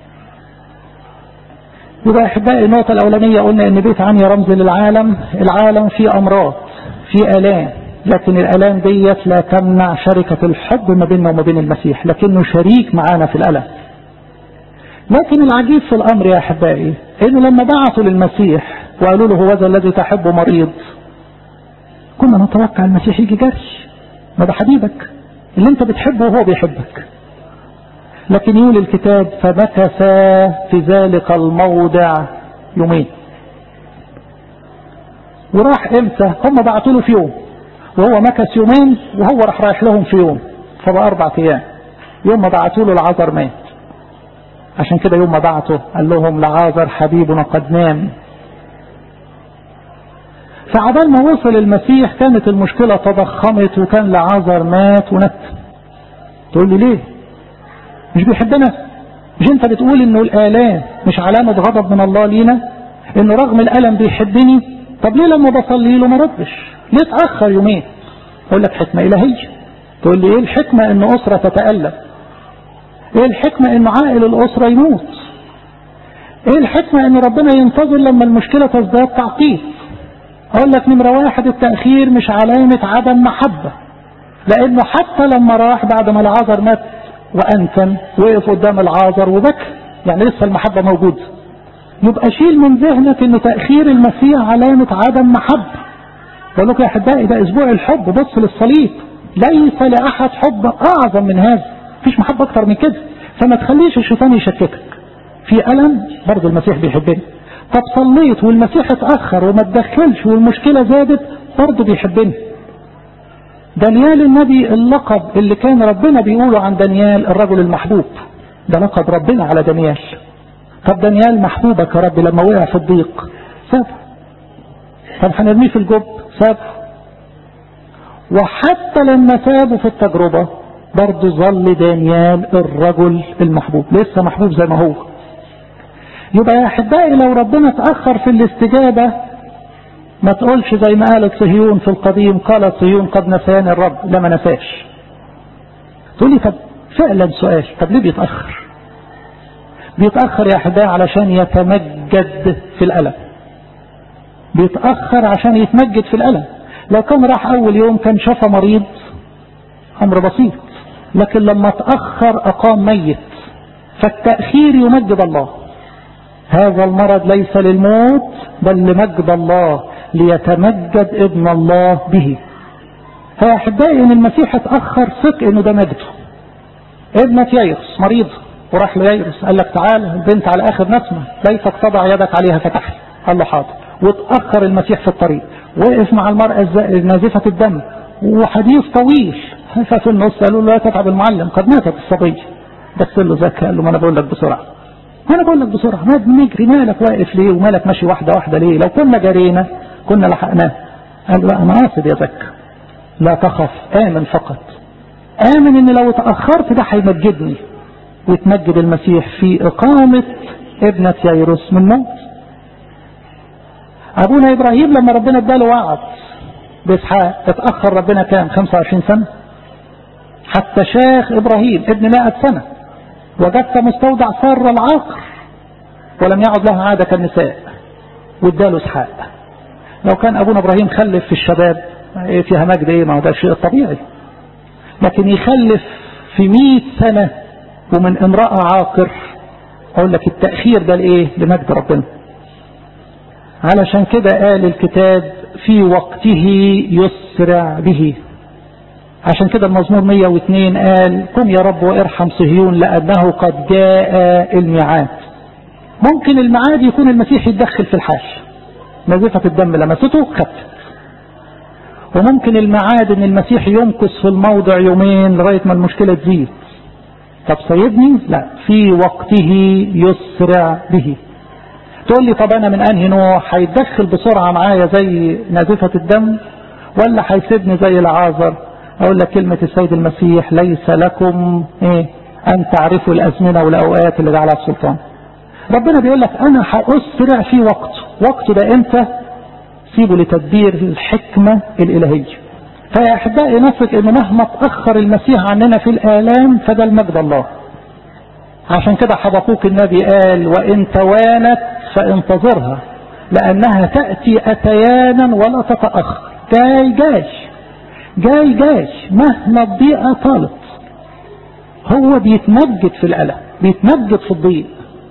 يبقى احبائي النقطة الاولانية قلنا ان بيت عنيا رمز للعالم العالم فيه امراض في الام لكن الالام ديت لا تمنع شركة الحب ما بيننا وما بين المسيح لكنه شريك معانا في الالم لكن العجيب في الامر يا احبائي انه لما بعثوا للمسيح وقالوا له هو ذا الذي تحبه مريض كنا نتوقع المسيح يجي جري ما ده حبيبك اللي انت بتحبه وهو بيحبك لكن يقول الكتاب فمكث في ذلك الموضع يومين وراح امتى هم بعتوا له في يوم وهو مكث يومين وهو راح رايح لهم في يوم فبقى اربع ايام يوم ما بعتوا له العذر مات عشان كده يوم ما بعته قال لهم لعازر حبيبنا قد نام فعبال ما وصل المسيح كانت المشكلة تضخمت وكان لعازر مات ونت تقول لي ليه مش بيحبنا مش انت بتقول انه الالام مش علامة غضب من الله لينا انه رغم الالم بيحبني طب ليه لما بصلي له ما ردش ليه اتأخر يومين اقول لك حكمة الهية تقول لي ايه الحكمة ان اسرة تتألم ايه الحكمة ان عائل الاسرة يموت ايه الحكمة ان ربنا ينتظر لما المشكلة تزداد تعقيد اقول لك نمرة واحد التأخير مش علامة عدم محبة لانه حتى لما راح بعد ما العذر مات وانتن وقف قدام العازر وبكى يعني لسه المحبة موجودة يبقى شيل من ذهنك ان تأخير المسيح علامة عدم محبة بقول لكم يا احبائي ده اسبوع الحب بص للصليب ليس لاحد حب اعظم من هذا مفيش محبة اكتر من كده فما تخليش الشيطان يشككك في ألم برضه المسيح بيحبني طب صليت والمسيح اتأخر وما تدخلش والمشكلة زادت برضه بيحبني دانيال النبي اللقب اللي كان ربنا بيقوله عن دانيال الرجل المحبوب ده لقب ربنا على دانيال طب دانيال محبوبك يا رب لما وقع في الضيق سابه طب هنرميه في الجب سابه وحتى لما سابه في التجربة برضه ظل دانيال الرجل المحبوب لسه محبوب زي ما هو يبقى يا احبائي لو ربنا تأخر في الاستجابة ما تقولش زي ما قالت صهيون في القديم قالت صهيون قد نساني الرب لا ما نساش تقول لي طب فعلا سؤال طب ليه بيتأخر بيتأخر يا أحبائي علشان يتمجد في الألم بيتأخر عشان يتمجد في الألم لو كان راح أول يوم كان شفى مريض أمر بسيط لكن لما تأخر أقام ميت فالتأخير يمجد الله هذا المرض ليس للموت بل لمجد الله ليتمجد ابن الله به فيا احبائي ان المسيح اتاخر ثق انه ده مجده ابنة ييرس مريض وراح له ييرس قال لك تعال البنت على اخر نسمه ليتك تضع يدك عليها فتحي قال له حاضر واتاخر المسيح في الطريق وقف مع المراه نازفه الدم وحديث طويل ففي النص قالوا له لا تتعب المعلم قد ماتت الصبيه بس له ذكي قال له ما انا بقول لك بسرعه انا بقول لك بسرعه ما بنجري مالك واقف ليه ومالك ماشي واحده واحده ليه لو كنا جرينا كنا لحقناه قال له انا قاصد يا زكا لا تخف امن فقط امن ان لو تاخرت ده هيمجدني ويتمجد المسيح في اقامه ابنه ييروس من موت ابونا ابراهيم لما ربنا اداله وعد باسحاق اتاخر ربنا كام 25 سنه حتى شاخ إبراهيم ابن مائة سنة وجدت مستودع سارة العقر ولم يعد لها عادة كالنساء واداله اسحاق لو كان ابونا ابراهيم خلف في الشباب ايه فيها مجد ايه ما هو ده الشيء الطبيعي لكن يخلف في مئة سنة ومن امرأة عاقر اقول لك التأخير ده لايه لمجد ربنا علشان كده قال الكتاب في وقته يسرع به عشان كده المزمور 102 قال قم يا رب وارحم صهيون لأنه قد جاء الميعاد ممكن الميعاد يكون المسيح يتدخل في الحال نزفة الدم لمسته خفت وممكن الميعاد ان المسيح يمكث في الموضع يومين لغاية ما المشكلة تزيد طب سيدني لا في وقته يسرع به تقول لي طب انا من انهي نوع هيتدخل بسرعة معايا زي نازفة الدم ولا هيسيبني زي العازر اقول لك كلمة السيد المسيح ليس لكم ايه ان تعرفوا الازمنة والاوقات اللي جعلها السلطان ربنا بيقول لك انا هاسرع في وقت وقته ده امتى سيبه لتدبير الحكمة الالهية فيا احبائي نثق ان مهما تاخر المسيح عننا في الالام فده المجد الله عشان كده حبقوك النبي قال وان توانت فانتظرها لانها تأتي اتيانا ولا تتأخر جاي جاي جاي جاي مهما الضيقة طالت هو بيتمجد في الألم بيتمجد في الضيق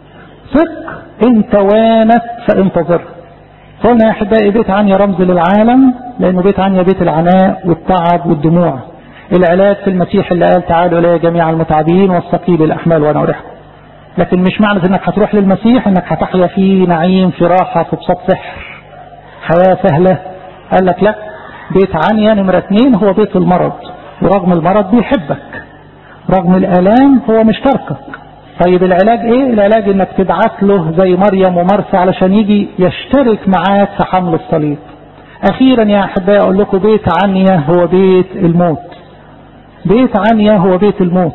ثق ان توانت فانتظرها قلنا يا احبائي بيت عنيا رمز للعالم لانه بيت عنيا بيت العناء والتعب والدموع العلاج في المسيح اللي قال تعالوا الي جميع المتعبين والثقيل الاحمال وانا اريحكم لكن مش معنى انك هتروح للمسيح انك هتحيا في نعيم في راحة في بساط سحر حياة سهلة قال لك لا بيت عنيا نمرة اتنين هو بيت المرض ورغم المرض بيحبك رغم الالام هو مش تركك طيب العلاج ايه العلاج انك تبعت له زي مريم ومرسى علشان يجي يشترك معاك في حمل الصليب اخيرا يا احبائي اقول لكم بيت عنيا هو بيت الموت بيت عنيا هو بيت الموت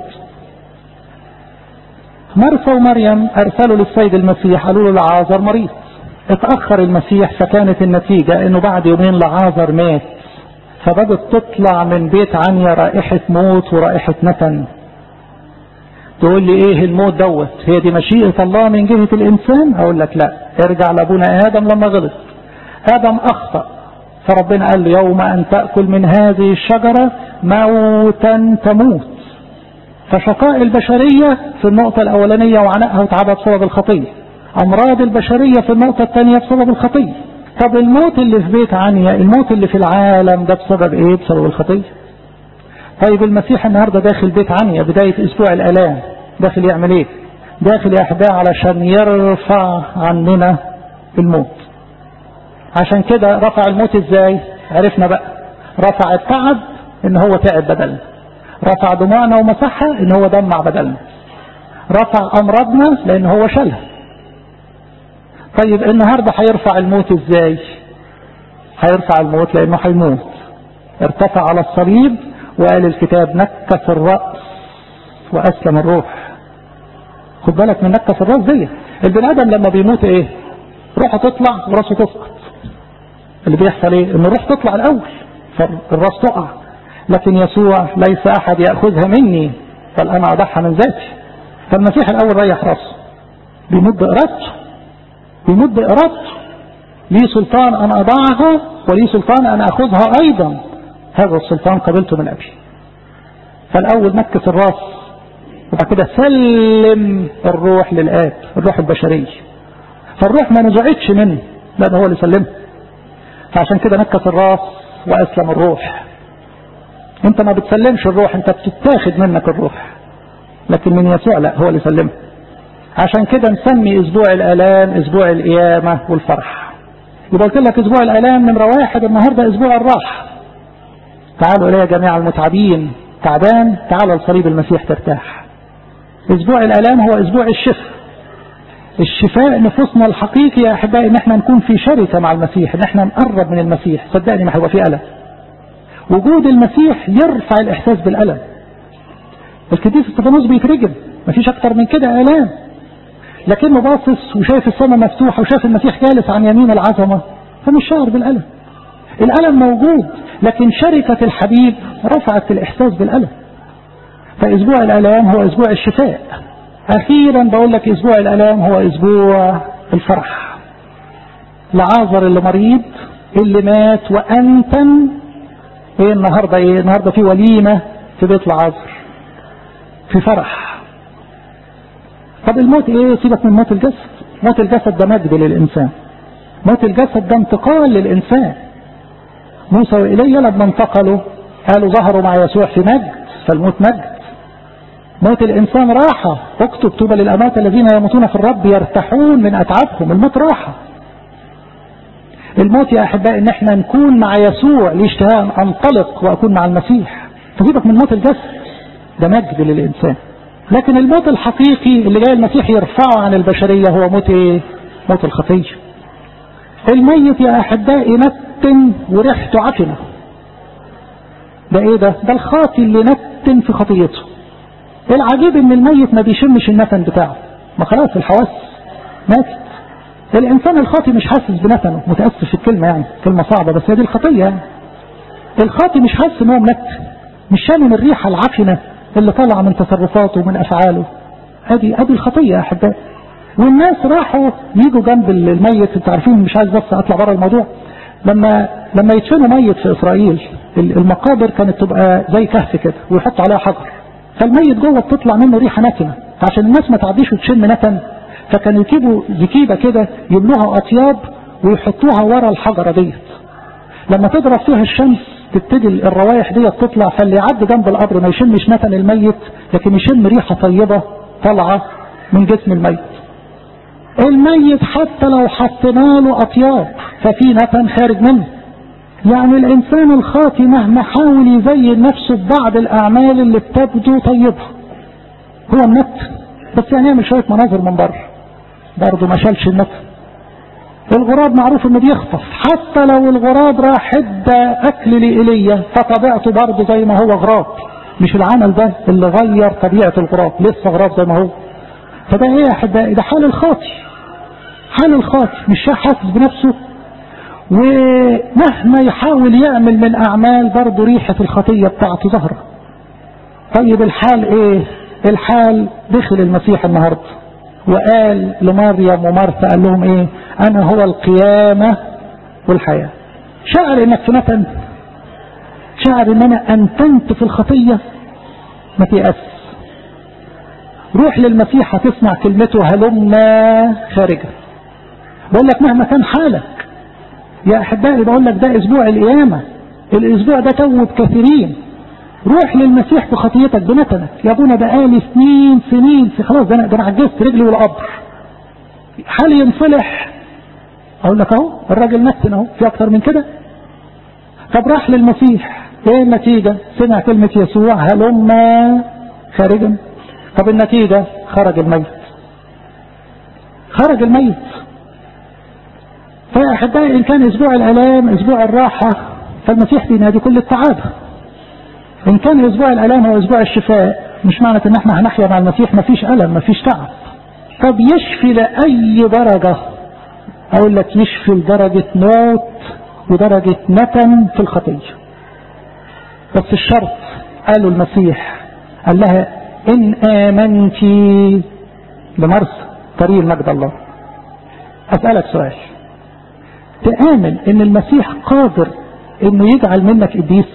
مرسى ومريم ارسلوا للسيد المسيح قالوا له لعازر مريض اتأخر المسيح فكانت النتيجة انه بعد يومين لعازر مات فبدت تطلع من بيت عنيا رائحة موت ورائحة نتن تقول لي ايه الموت دوت هي دي مشيئة الله من جهة الانسان اقول لك لا ارجع لابونا ادم لما غلط ادم اخطأ فربنا قال له يوم ان تأكل من هذه الشجرة موتا تموت فشقاء البشرية في النقطة الاولانية وعنائها وتعبها بسبب الخطية امراض البشرية في النقطة الثانية بسبب الخطية طب الموت اللي في بيت عنيا الموت اللي في العالم ده بسبب ايه بسبب الخطية طيب المسيح النهاردة داخل بيت عنيا بداية اسبوع الالام داخل يعمل ايه داخل يا احبائي علشان يرفع عننا الموت عشان كده رفع الموت ازاي عرفنا بقى رفع التعب ان هو تعب بدلنا رفع دموعنا ومسحها ان هو دمع بدلنا رفع امراضنا لان هو شالها طيب النهاردة هيرفع الموت ازاي هيرفع الموت لانه هيموت ارتفع على الصليب وقال الكتاب نكس الرأس واسلم الروح خد بالك من نكس الراس دي البني ادم لما بيموت ايه روحه تطلع وراسه تسقط اللي بيحصل ايه ان الروح تطلع الاول فالراس تقع لكن يسوع ليس احد ياخذها مني بل انا اضعها من ذاتي فالمسيح الاول ريح راسه بيمد ارادته بيمد ارادته لي سلطان ان اضعها ولي سلطان ان اخذها ايضا هذا السلطان قبلته من ابي فالاول نكس الراس وبعد كده سلم الروح للآب الروح البشرية فالروح ما نزعتش منه لا ده هو اللي سلمه فعشان كده نكس الراس وأسلم الروح انت ما بتسلمش الروح انت بتتاخد منك الروح لكن من يسوع لا هو اللي سلمه عشان كده نسمي اسبوع الالام اسبوع القيامة والفرح يبقى قلت لك اسبوع الالام نمرة واحد النهاردة اسبوع الراحة تعالوا الي جميع المتعبين تعبان تعالى لصليب المسيح ترتاح اسبوع الالام هو اسبوع الشفاء الشفاء نفوسنا الحقيقي يا احبائي ان احنا نكون في شركه مع المسيح ان احنا نقرب من المسيح صدقني ما هيبقى في الم وجود المسيح يرفع الاحساس بالالم القديس استفانوس بيترجم مفيش اكتر من كده الام لكنه باصص وشايف السماء مفتوحه وشايف المسيح جالس عن يمين العظمه فمش شاعر بالالم الالم موجود لكن شركه الحبيب رفعت الاحساس بالالم فاسبوع الالام هو اسبوع الشفاء اخيرا بقول لك اسبوع الالام هو اسبوع الفرح لعازر اللي مريض اللي مات وانتن ايه النهارده ايه النهارده في وليمه في بيت العازر في فرح طب الموت ايه سيبك من موت الجسد موت الجسد ده مجد للانسان موت الجسد ده انتقال للانسان موسى وإيليا لما انتقلوا قالوا ظهروا مع يسوع في مجد فالموت مجد موت الإنسان راحة اكتب طوبى للأموات الذين يموتون في الرب يرتاحون من أتعابهم الموت راحة الموت يا أحبائي إن احنا نكون مع يسوع لاشتهاء أنطلق وأكون مع المسيح فسيبك من موت الجسد ده مجد للإنسان لكن الموت الحقيقي اللي جاي المسيح يرفعه عن البشرية هو موت ايه موت الخطية الميت يا أحبائي نتن وريحته عفنة ده ايه ده ده الخاطي اللي نتن في خطيته العجيب ان الميت ما بيشمش النتن بتاعه ما خلاص الحواس ماتت الانسان الخاطي مش حاسس بنتنه متاسف في الكلمه يعني كلمه صعبه بس هي دي الخطيه يعني الخاطي مش حاسس ان هو منتن مش شامم الريحه العفنه اللي طالعه من تصرفاته ومن افعاله ادي ادي الخطيه يا احبائي والناس راحوا يجوا جنب الميت انتوا عارفين مش عايز بس اطلع بره الموضوع لما لما يدفنوا ميت في اسرائيل المقابر كانت تبقى زي كهف كده ويحطوا عليها حجر فالميت جوه بتطلع منه ريحه نتنه عشان الناس ما تعديش وتشم نتن فكانوا يجيبوا زكيبه كده يملوها اطياب ويحطوها ورا الحجره ديت لما تضرب فيها الشمس تبتدي الروايح ديت تطلع فاللي يعدي جنب القبر ما يشمش نتن الميت لكن يشم ريحه طيبه طالعه من جسم الميت الميت حتى لو حطينا له اطياب ففي نتن خارج منه يعني الانسان الخاطي مهما حاول يزين نفسه ببعض الاعمال اللي بتبدو طيبه هو النت بس يعني يعمل شويه مناظر من بره برضه ما شالش النت الغراب معروف انه بيخطف حتى لو الغراب راح ادى اكل لايليا فطبيعته برضه زي ما هو غراب مش العمل ده اللي غير طبيعه الغراب لسه غراب زي ما هو فده ايه يا احبائي ده حال الخاطي حال الخاطي مش حاسس بنفسه ومهما يحاول يعمل من اعمال برضه ريحه الخطيه بتاعته ظاهره طيب الحال ايه الحال دخل المسيح النهارده وقال لمريم ومرثا قال لهم ايه انا هو القيامه والحياه شعر انك في نتن شعر ان انا انتنت في الخطيه ما تيأس روح للمسيح هتسمع كلمته هلما خارجا بقول لك مهما كان حالك يا احبائي بقول لك ده اسبوع القيامه الاسبوع ده توب كثيرين روح للمسيح بخطيتك بنتنك يا ابونا بقالي سنين سنين في خلاص ده انا ده انا عجزت رجلي والقبر حالي ينصلح اقول لك اهو الراجل نتن اهو في اكتر من كده طب راح للمسيح ايه النتيجه سمع كلمه يسوع هلما خارجا طب النتيجه خرج الميت خرج الميت فيا احبائي ان كان اسبوع الالام اسبوع الراحه فالمسيح بينادي كل التعابه ان كان اسبوع الالام هو اسبوع الشفاء مش معنى ان احنا هنحيا مع المسيح مفيش الم مفيش تعب طب يشفي لاي درجه اقول لك يشفي لدرجه موت ودرجه نتن في الخطيه بس الشرط قالوا المسيح قال لها ان امنت لمرسى طريق المجد الله اسالك سؤال تامن ان المسيح قادر انه يجعل منك ابليس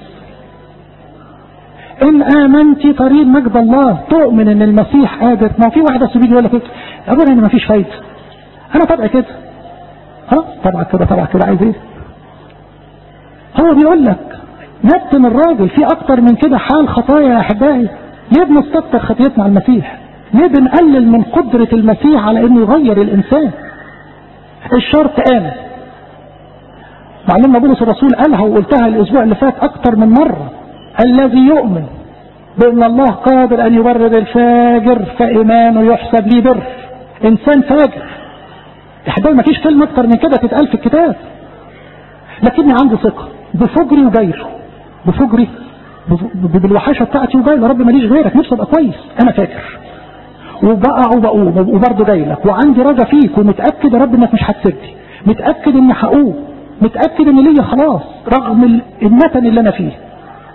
ان امنت طريق مجد الله تؤمن ان المسيح قادر ما في واحد بس بيجي يقول لك ابونا انا ما فيش فايده انا طبعي كده ها طبعا كده طبعا كده عايز ايه هو بيقول لك نتن الراجل في اكتر من كده حال خطايا يا احبائي ليه بنستكتر خطيتنا على المسيح ليه بنقلل من قدرة المسيح على انه يغير الانسان الشرط امن معلمنا بولس الرسول قالها وقلتها الاسبوع اللي فات اكتر من مرة الذي يؤمن بان الله قادر ان يبرر الفاجر فايمانه يحسب لي بر انسان فاجر يا حبايبي ما فيش كلمه اكتر من كده تتقال في الكتاب لكني عندي ثقه بفجري وجايره بفجري بالوحاشه بتاعتي وجايله رب ماليش غيرك نفسي ابقى كويس انا فاكر وبقع وبقوم وبرضه جاي لك وعندي رجا فيك ومتاكد يا رب انك مش هتسيبني متاكد اني هقوم متاكد ان ليا خلاص رغم النتن اللي انا فيه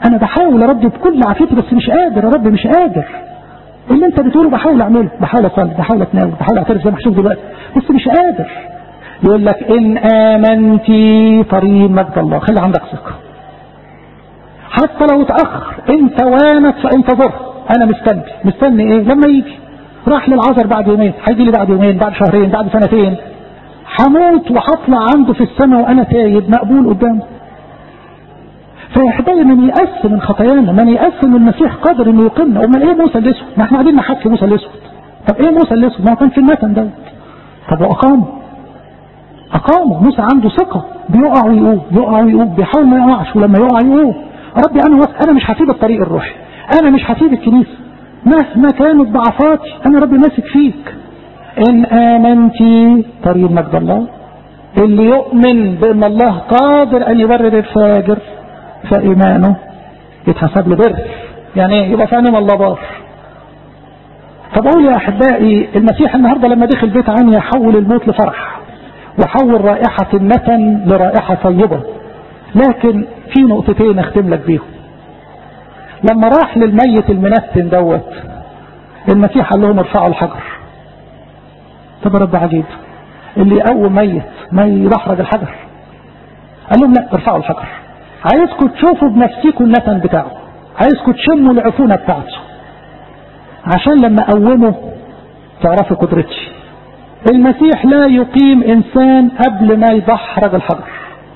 انا بحاول يا رب بكل عافيتي بس مش قادر يا رب مش قادر اللي انت بتقوله بحاول اعمله بحاول اصلي بحاول اتناول بحاول اعترف زي ما هشوف دلوقتي بس مش قادر يقول لك ان امنتي طريق مجد الله خلي عندك ثقه حتى لو اتاخر انت وانت فانتظر انا مستني مستني ايه لما يجي راح للعذر بعد يومين هيجي لي بعد يومين بعد شهرين بعد سنتين هموت وهطلع عنده في السماء وانا تايب مقبول قدامه فيحتاج من يأس من خطايانا من يأس من المسيح قادر انه يقيمنا امال ايه موسى الاسود ما احنا قاعدين نحكي موسى الاسود طب ايه موسى الاسود ما كان في المتن دوت طب واقامه اقامه موسى عنده ثقه بيقع ويقوم يقع ويقوم بيحاول ما يقعش ولما يقع يقوم ربي انا وقت انا مش هسيب الطريق الروحي انا مش هسيب الكنيسه مهما كانت ضعفاتي انا ربي ماسك فيك ان امنتي طريق مجد الله اللي يؤمن بان الله قادر ان يبرر الفاجر فإيمانه يتحسب له بر يعني ايه يبقى فاهم الله بار طب اقول يا احبائي المسيح النهارده لما دخل بيت عني حول الموت لفرح وحول رائحة النتن لرائحة طيبة لكن في نقطتين اختم لك بيهم لما راح للميت المنتن دوت المسيح قال لهم ارفعوا الحجر طب رب عجيب اللي يقوم ميت ما يدحرج الحجر قال لهم لا ارفعوا الحجر عايزكم تشوفوا بنفسكم النتن بتاعه عايزكم تشموا العفونة بتاعته عشان لما اقومه تعرفوا قدرتي المسيح لا يقيم انسان قبل ما يدحرج الحجر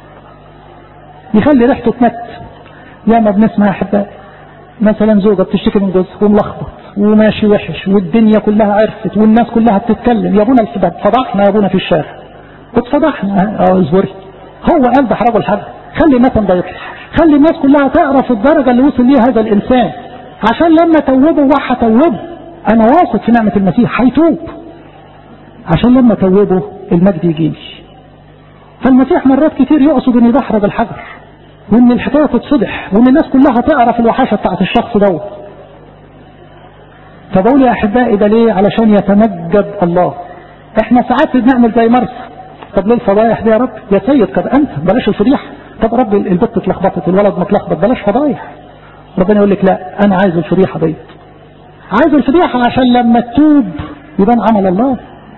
يخلي ريحته تمت يا ما بنسمع يا احبائي مثلا زوجة بتشتكي من جوزها وملخبط وماشي وحش والدنيا كلها عرفت والناس كلها بتتكلم يا ابونا السبب فضحنا يا ابونا في الشارع اتفضحنا اه اصبري هو قال دحرجوا الحجر خلي النتن ده يطلع خلي الناس كلها تعرف الدرجة اللي وصل ليها هذا الإنسان عشان لما توبه وهتوبه أنا واثق في نعمة المسيح هيتوب عشان لما توبه المجد يجيلي فالمسيح مرات كتير يقصد ان يدحرج الحجر وان الحكاية تتفضح وان الناس كلها تعرف الوحاشة بتاعت الشخص دوت فبقول يا احبائي ده ليه علشان يتمجد الله احنا ساعات بنعمل زي مرسى طب ليه الفضايح دي يا رب يا سيد طب انت بلاش الفضيحه طب رب البت اتلخبطت الولد متلخبط بلاش فضايح ربنا يقول لك لا انا عايز الفضيحه ديت عايز الفضيحه عشان لما تتوب يبان عمل الله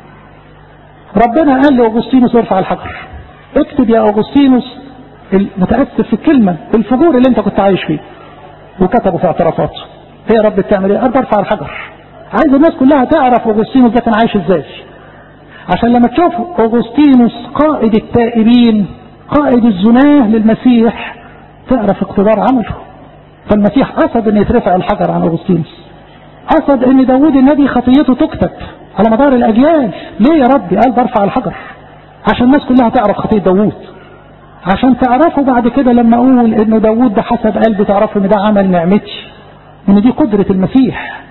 ربنا قال لاوغسطينوس ارفع الحجر اكتب يا اوغسطينوس المتاسف في الكلمه الفجور اللي انت كنت عايش فيه وكتبوا في اعترافاته ايه يا رب بتعمل ايه؟ قال برفع الحجر عايز الناس كلها تعرف اوغسطينوس ده كان عايش ازاي عشان لما تشوف اوغسطينوس قائد التائبين قائد الزناه للمسيح تعرف اقتدار عمله فالمسيح قصد ان يترفع الحجر عن اوغسطينوس قصد ان داود النبي خطيته تكتب على مدار الاجيال ليه يا ربي قال برفع الحجر عشان الناس كلها تعرف خطيه داود عشان تعرفوا بعد كده لما اقول ان داود ده حسب قلبي تعرفوا ان ده عمل نعمتي ان دي قدرة المسيح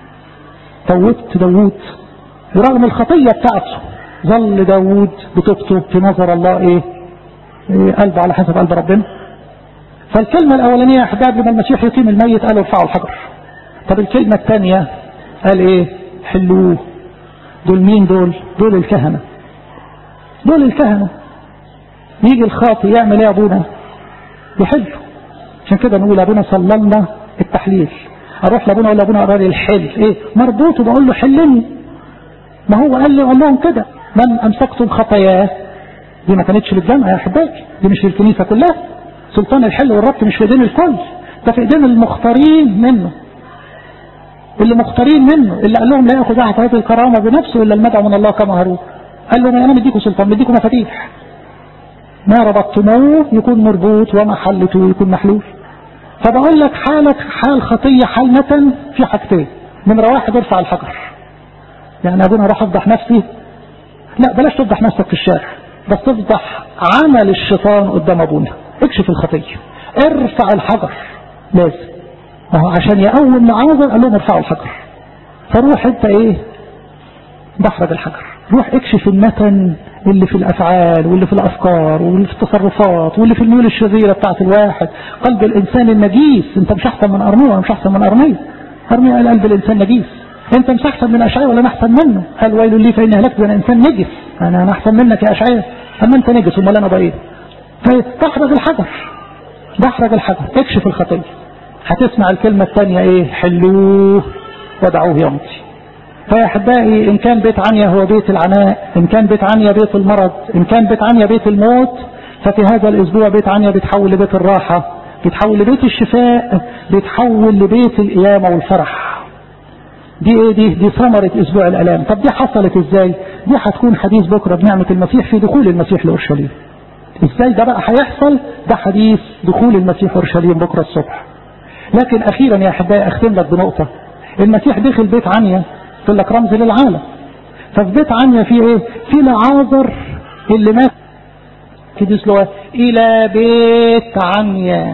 توبت داود برغم الخطية بتاعته ظل داود بتكتب في نظر الله ايه, إيه قلب على حسب قلب ربنا فالكلمة الاولانية يا احباب لما المسيح يقيم الميت قالوا ارفعوا الحجر طب الكلمة الثانية قال ايه حلوه دول مين دول دول الكهنة دول الكهنة يجي الخاطي يعمل ايه يا ابونا يحل عشان كده نقول ابونا صلى لنا التحليل اروح لابونا اقول لابونا اقرا لي الحل ايه مربوط وبقول له حلني ما هو قال لي قال لهم كده من امسكتم خطاياه دي ما كانتش للجامعه يا احبائي دي مش للكنيسه كلها سلطان الحل والربط مش في ايدين الكل ده في ايدين المختارين منه اللي مختارين منه اللي قال لهم لا ياخذ احد هذه الكرامه بنفسه الا المدعو من الله كما هارون قال لهم انا مديكم سلطان مديكم مفاتيح ما ربطتموه يكون مربوط وما حلتوه يكون محلول فبقول لك حالك حال خطية حال نتن في حاجتين نمرة واحد ارفع الحجر يعني ابونا اروح افضح نفسي لا بلاش تفضح نفسك في الشارع بس تفضح عمل الشيطان قدام ابونا اكشف الخطية ارفع الحجر لازم ما هو عشان يقوم معاذر قال لهم ارفعوا الحجر فروح انت ايه دحرج الحجر روح اكشف النتن اللي في الافعال واللي في الافكار واللي في التصرفات واللي في الميول الشريره بتاعت الواحد قلب الانسان النجيس انت مش احسن من ارميه ولا مش احسن من ارميه ارميه قال قلب الانسان نجيس انت مش احسن من اشعياء ولا انا احسن منه قال ويل لي فاني هلكت انا انسان نجس انا انا احسن منك يا اشعياء اما انت نجس امال انا بايه فدحرج الحجر دحرج الحجر اكشف الخطيه هتسمع الكلمة الثانية ايه حلوه ودعوه يمضي فيا احبائي ان كان بيت عنيا هو بيت العناء ان كان بيت عنيا بيت المرض ان كان بيت عنيا بيت الموت ففي هذا الاسبوع بيت عنيا بيتحول لبيت الراحة بيتحول لبيت الشفاء بيتحول لبيت القيامة والفرح دي ايه دي دي ثمرة اسبوع الالام طب دي حصلت ازاي دي هتكون حديث بكرة بنعمة المسيح في دخول المسيح لأورشليم ازاي ده بقى هيحصل ده حديث دخول المسيح اورشليم بكرة الصبح لكن اخيرا يا احبائي اختم لك بنقطة المسيح دخل بيت عنيا قلت لك رمز للعالم ففي بيت عنيا في ايه في لعازر اللي مات كديس له الى بيت عنيا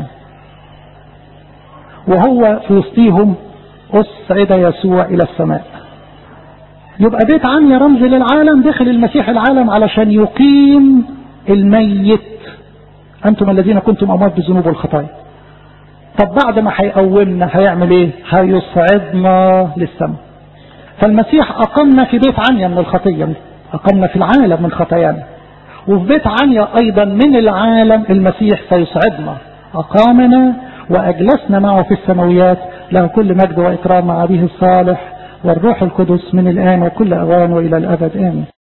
وهو في وسطيهم أصعد يسوع إلى السماء يبقى بيت عنيا رمز للعالم دخل المسيح العالم علشان يقيم الميت أنتم الذين كنتم أموات بالذنوب والخطايا طب بعد ما هيقومنا هيعمل ايه هيصعدنا للسماء فالمسيح أقمنا في بيت عنيا من الخطية أقمنا في العالم من خطايانا وفي بيت عنيا أيضا من العالم المسيح سيصعدنا أقامنا وأجلسنا معه في السماويات له كل مجد وإكرام مع أبيه الصالح والروح القدس من الآن وكل أوان وإلى الأبد آمين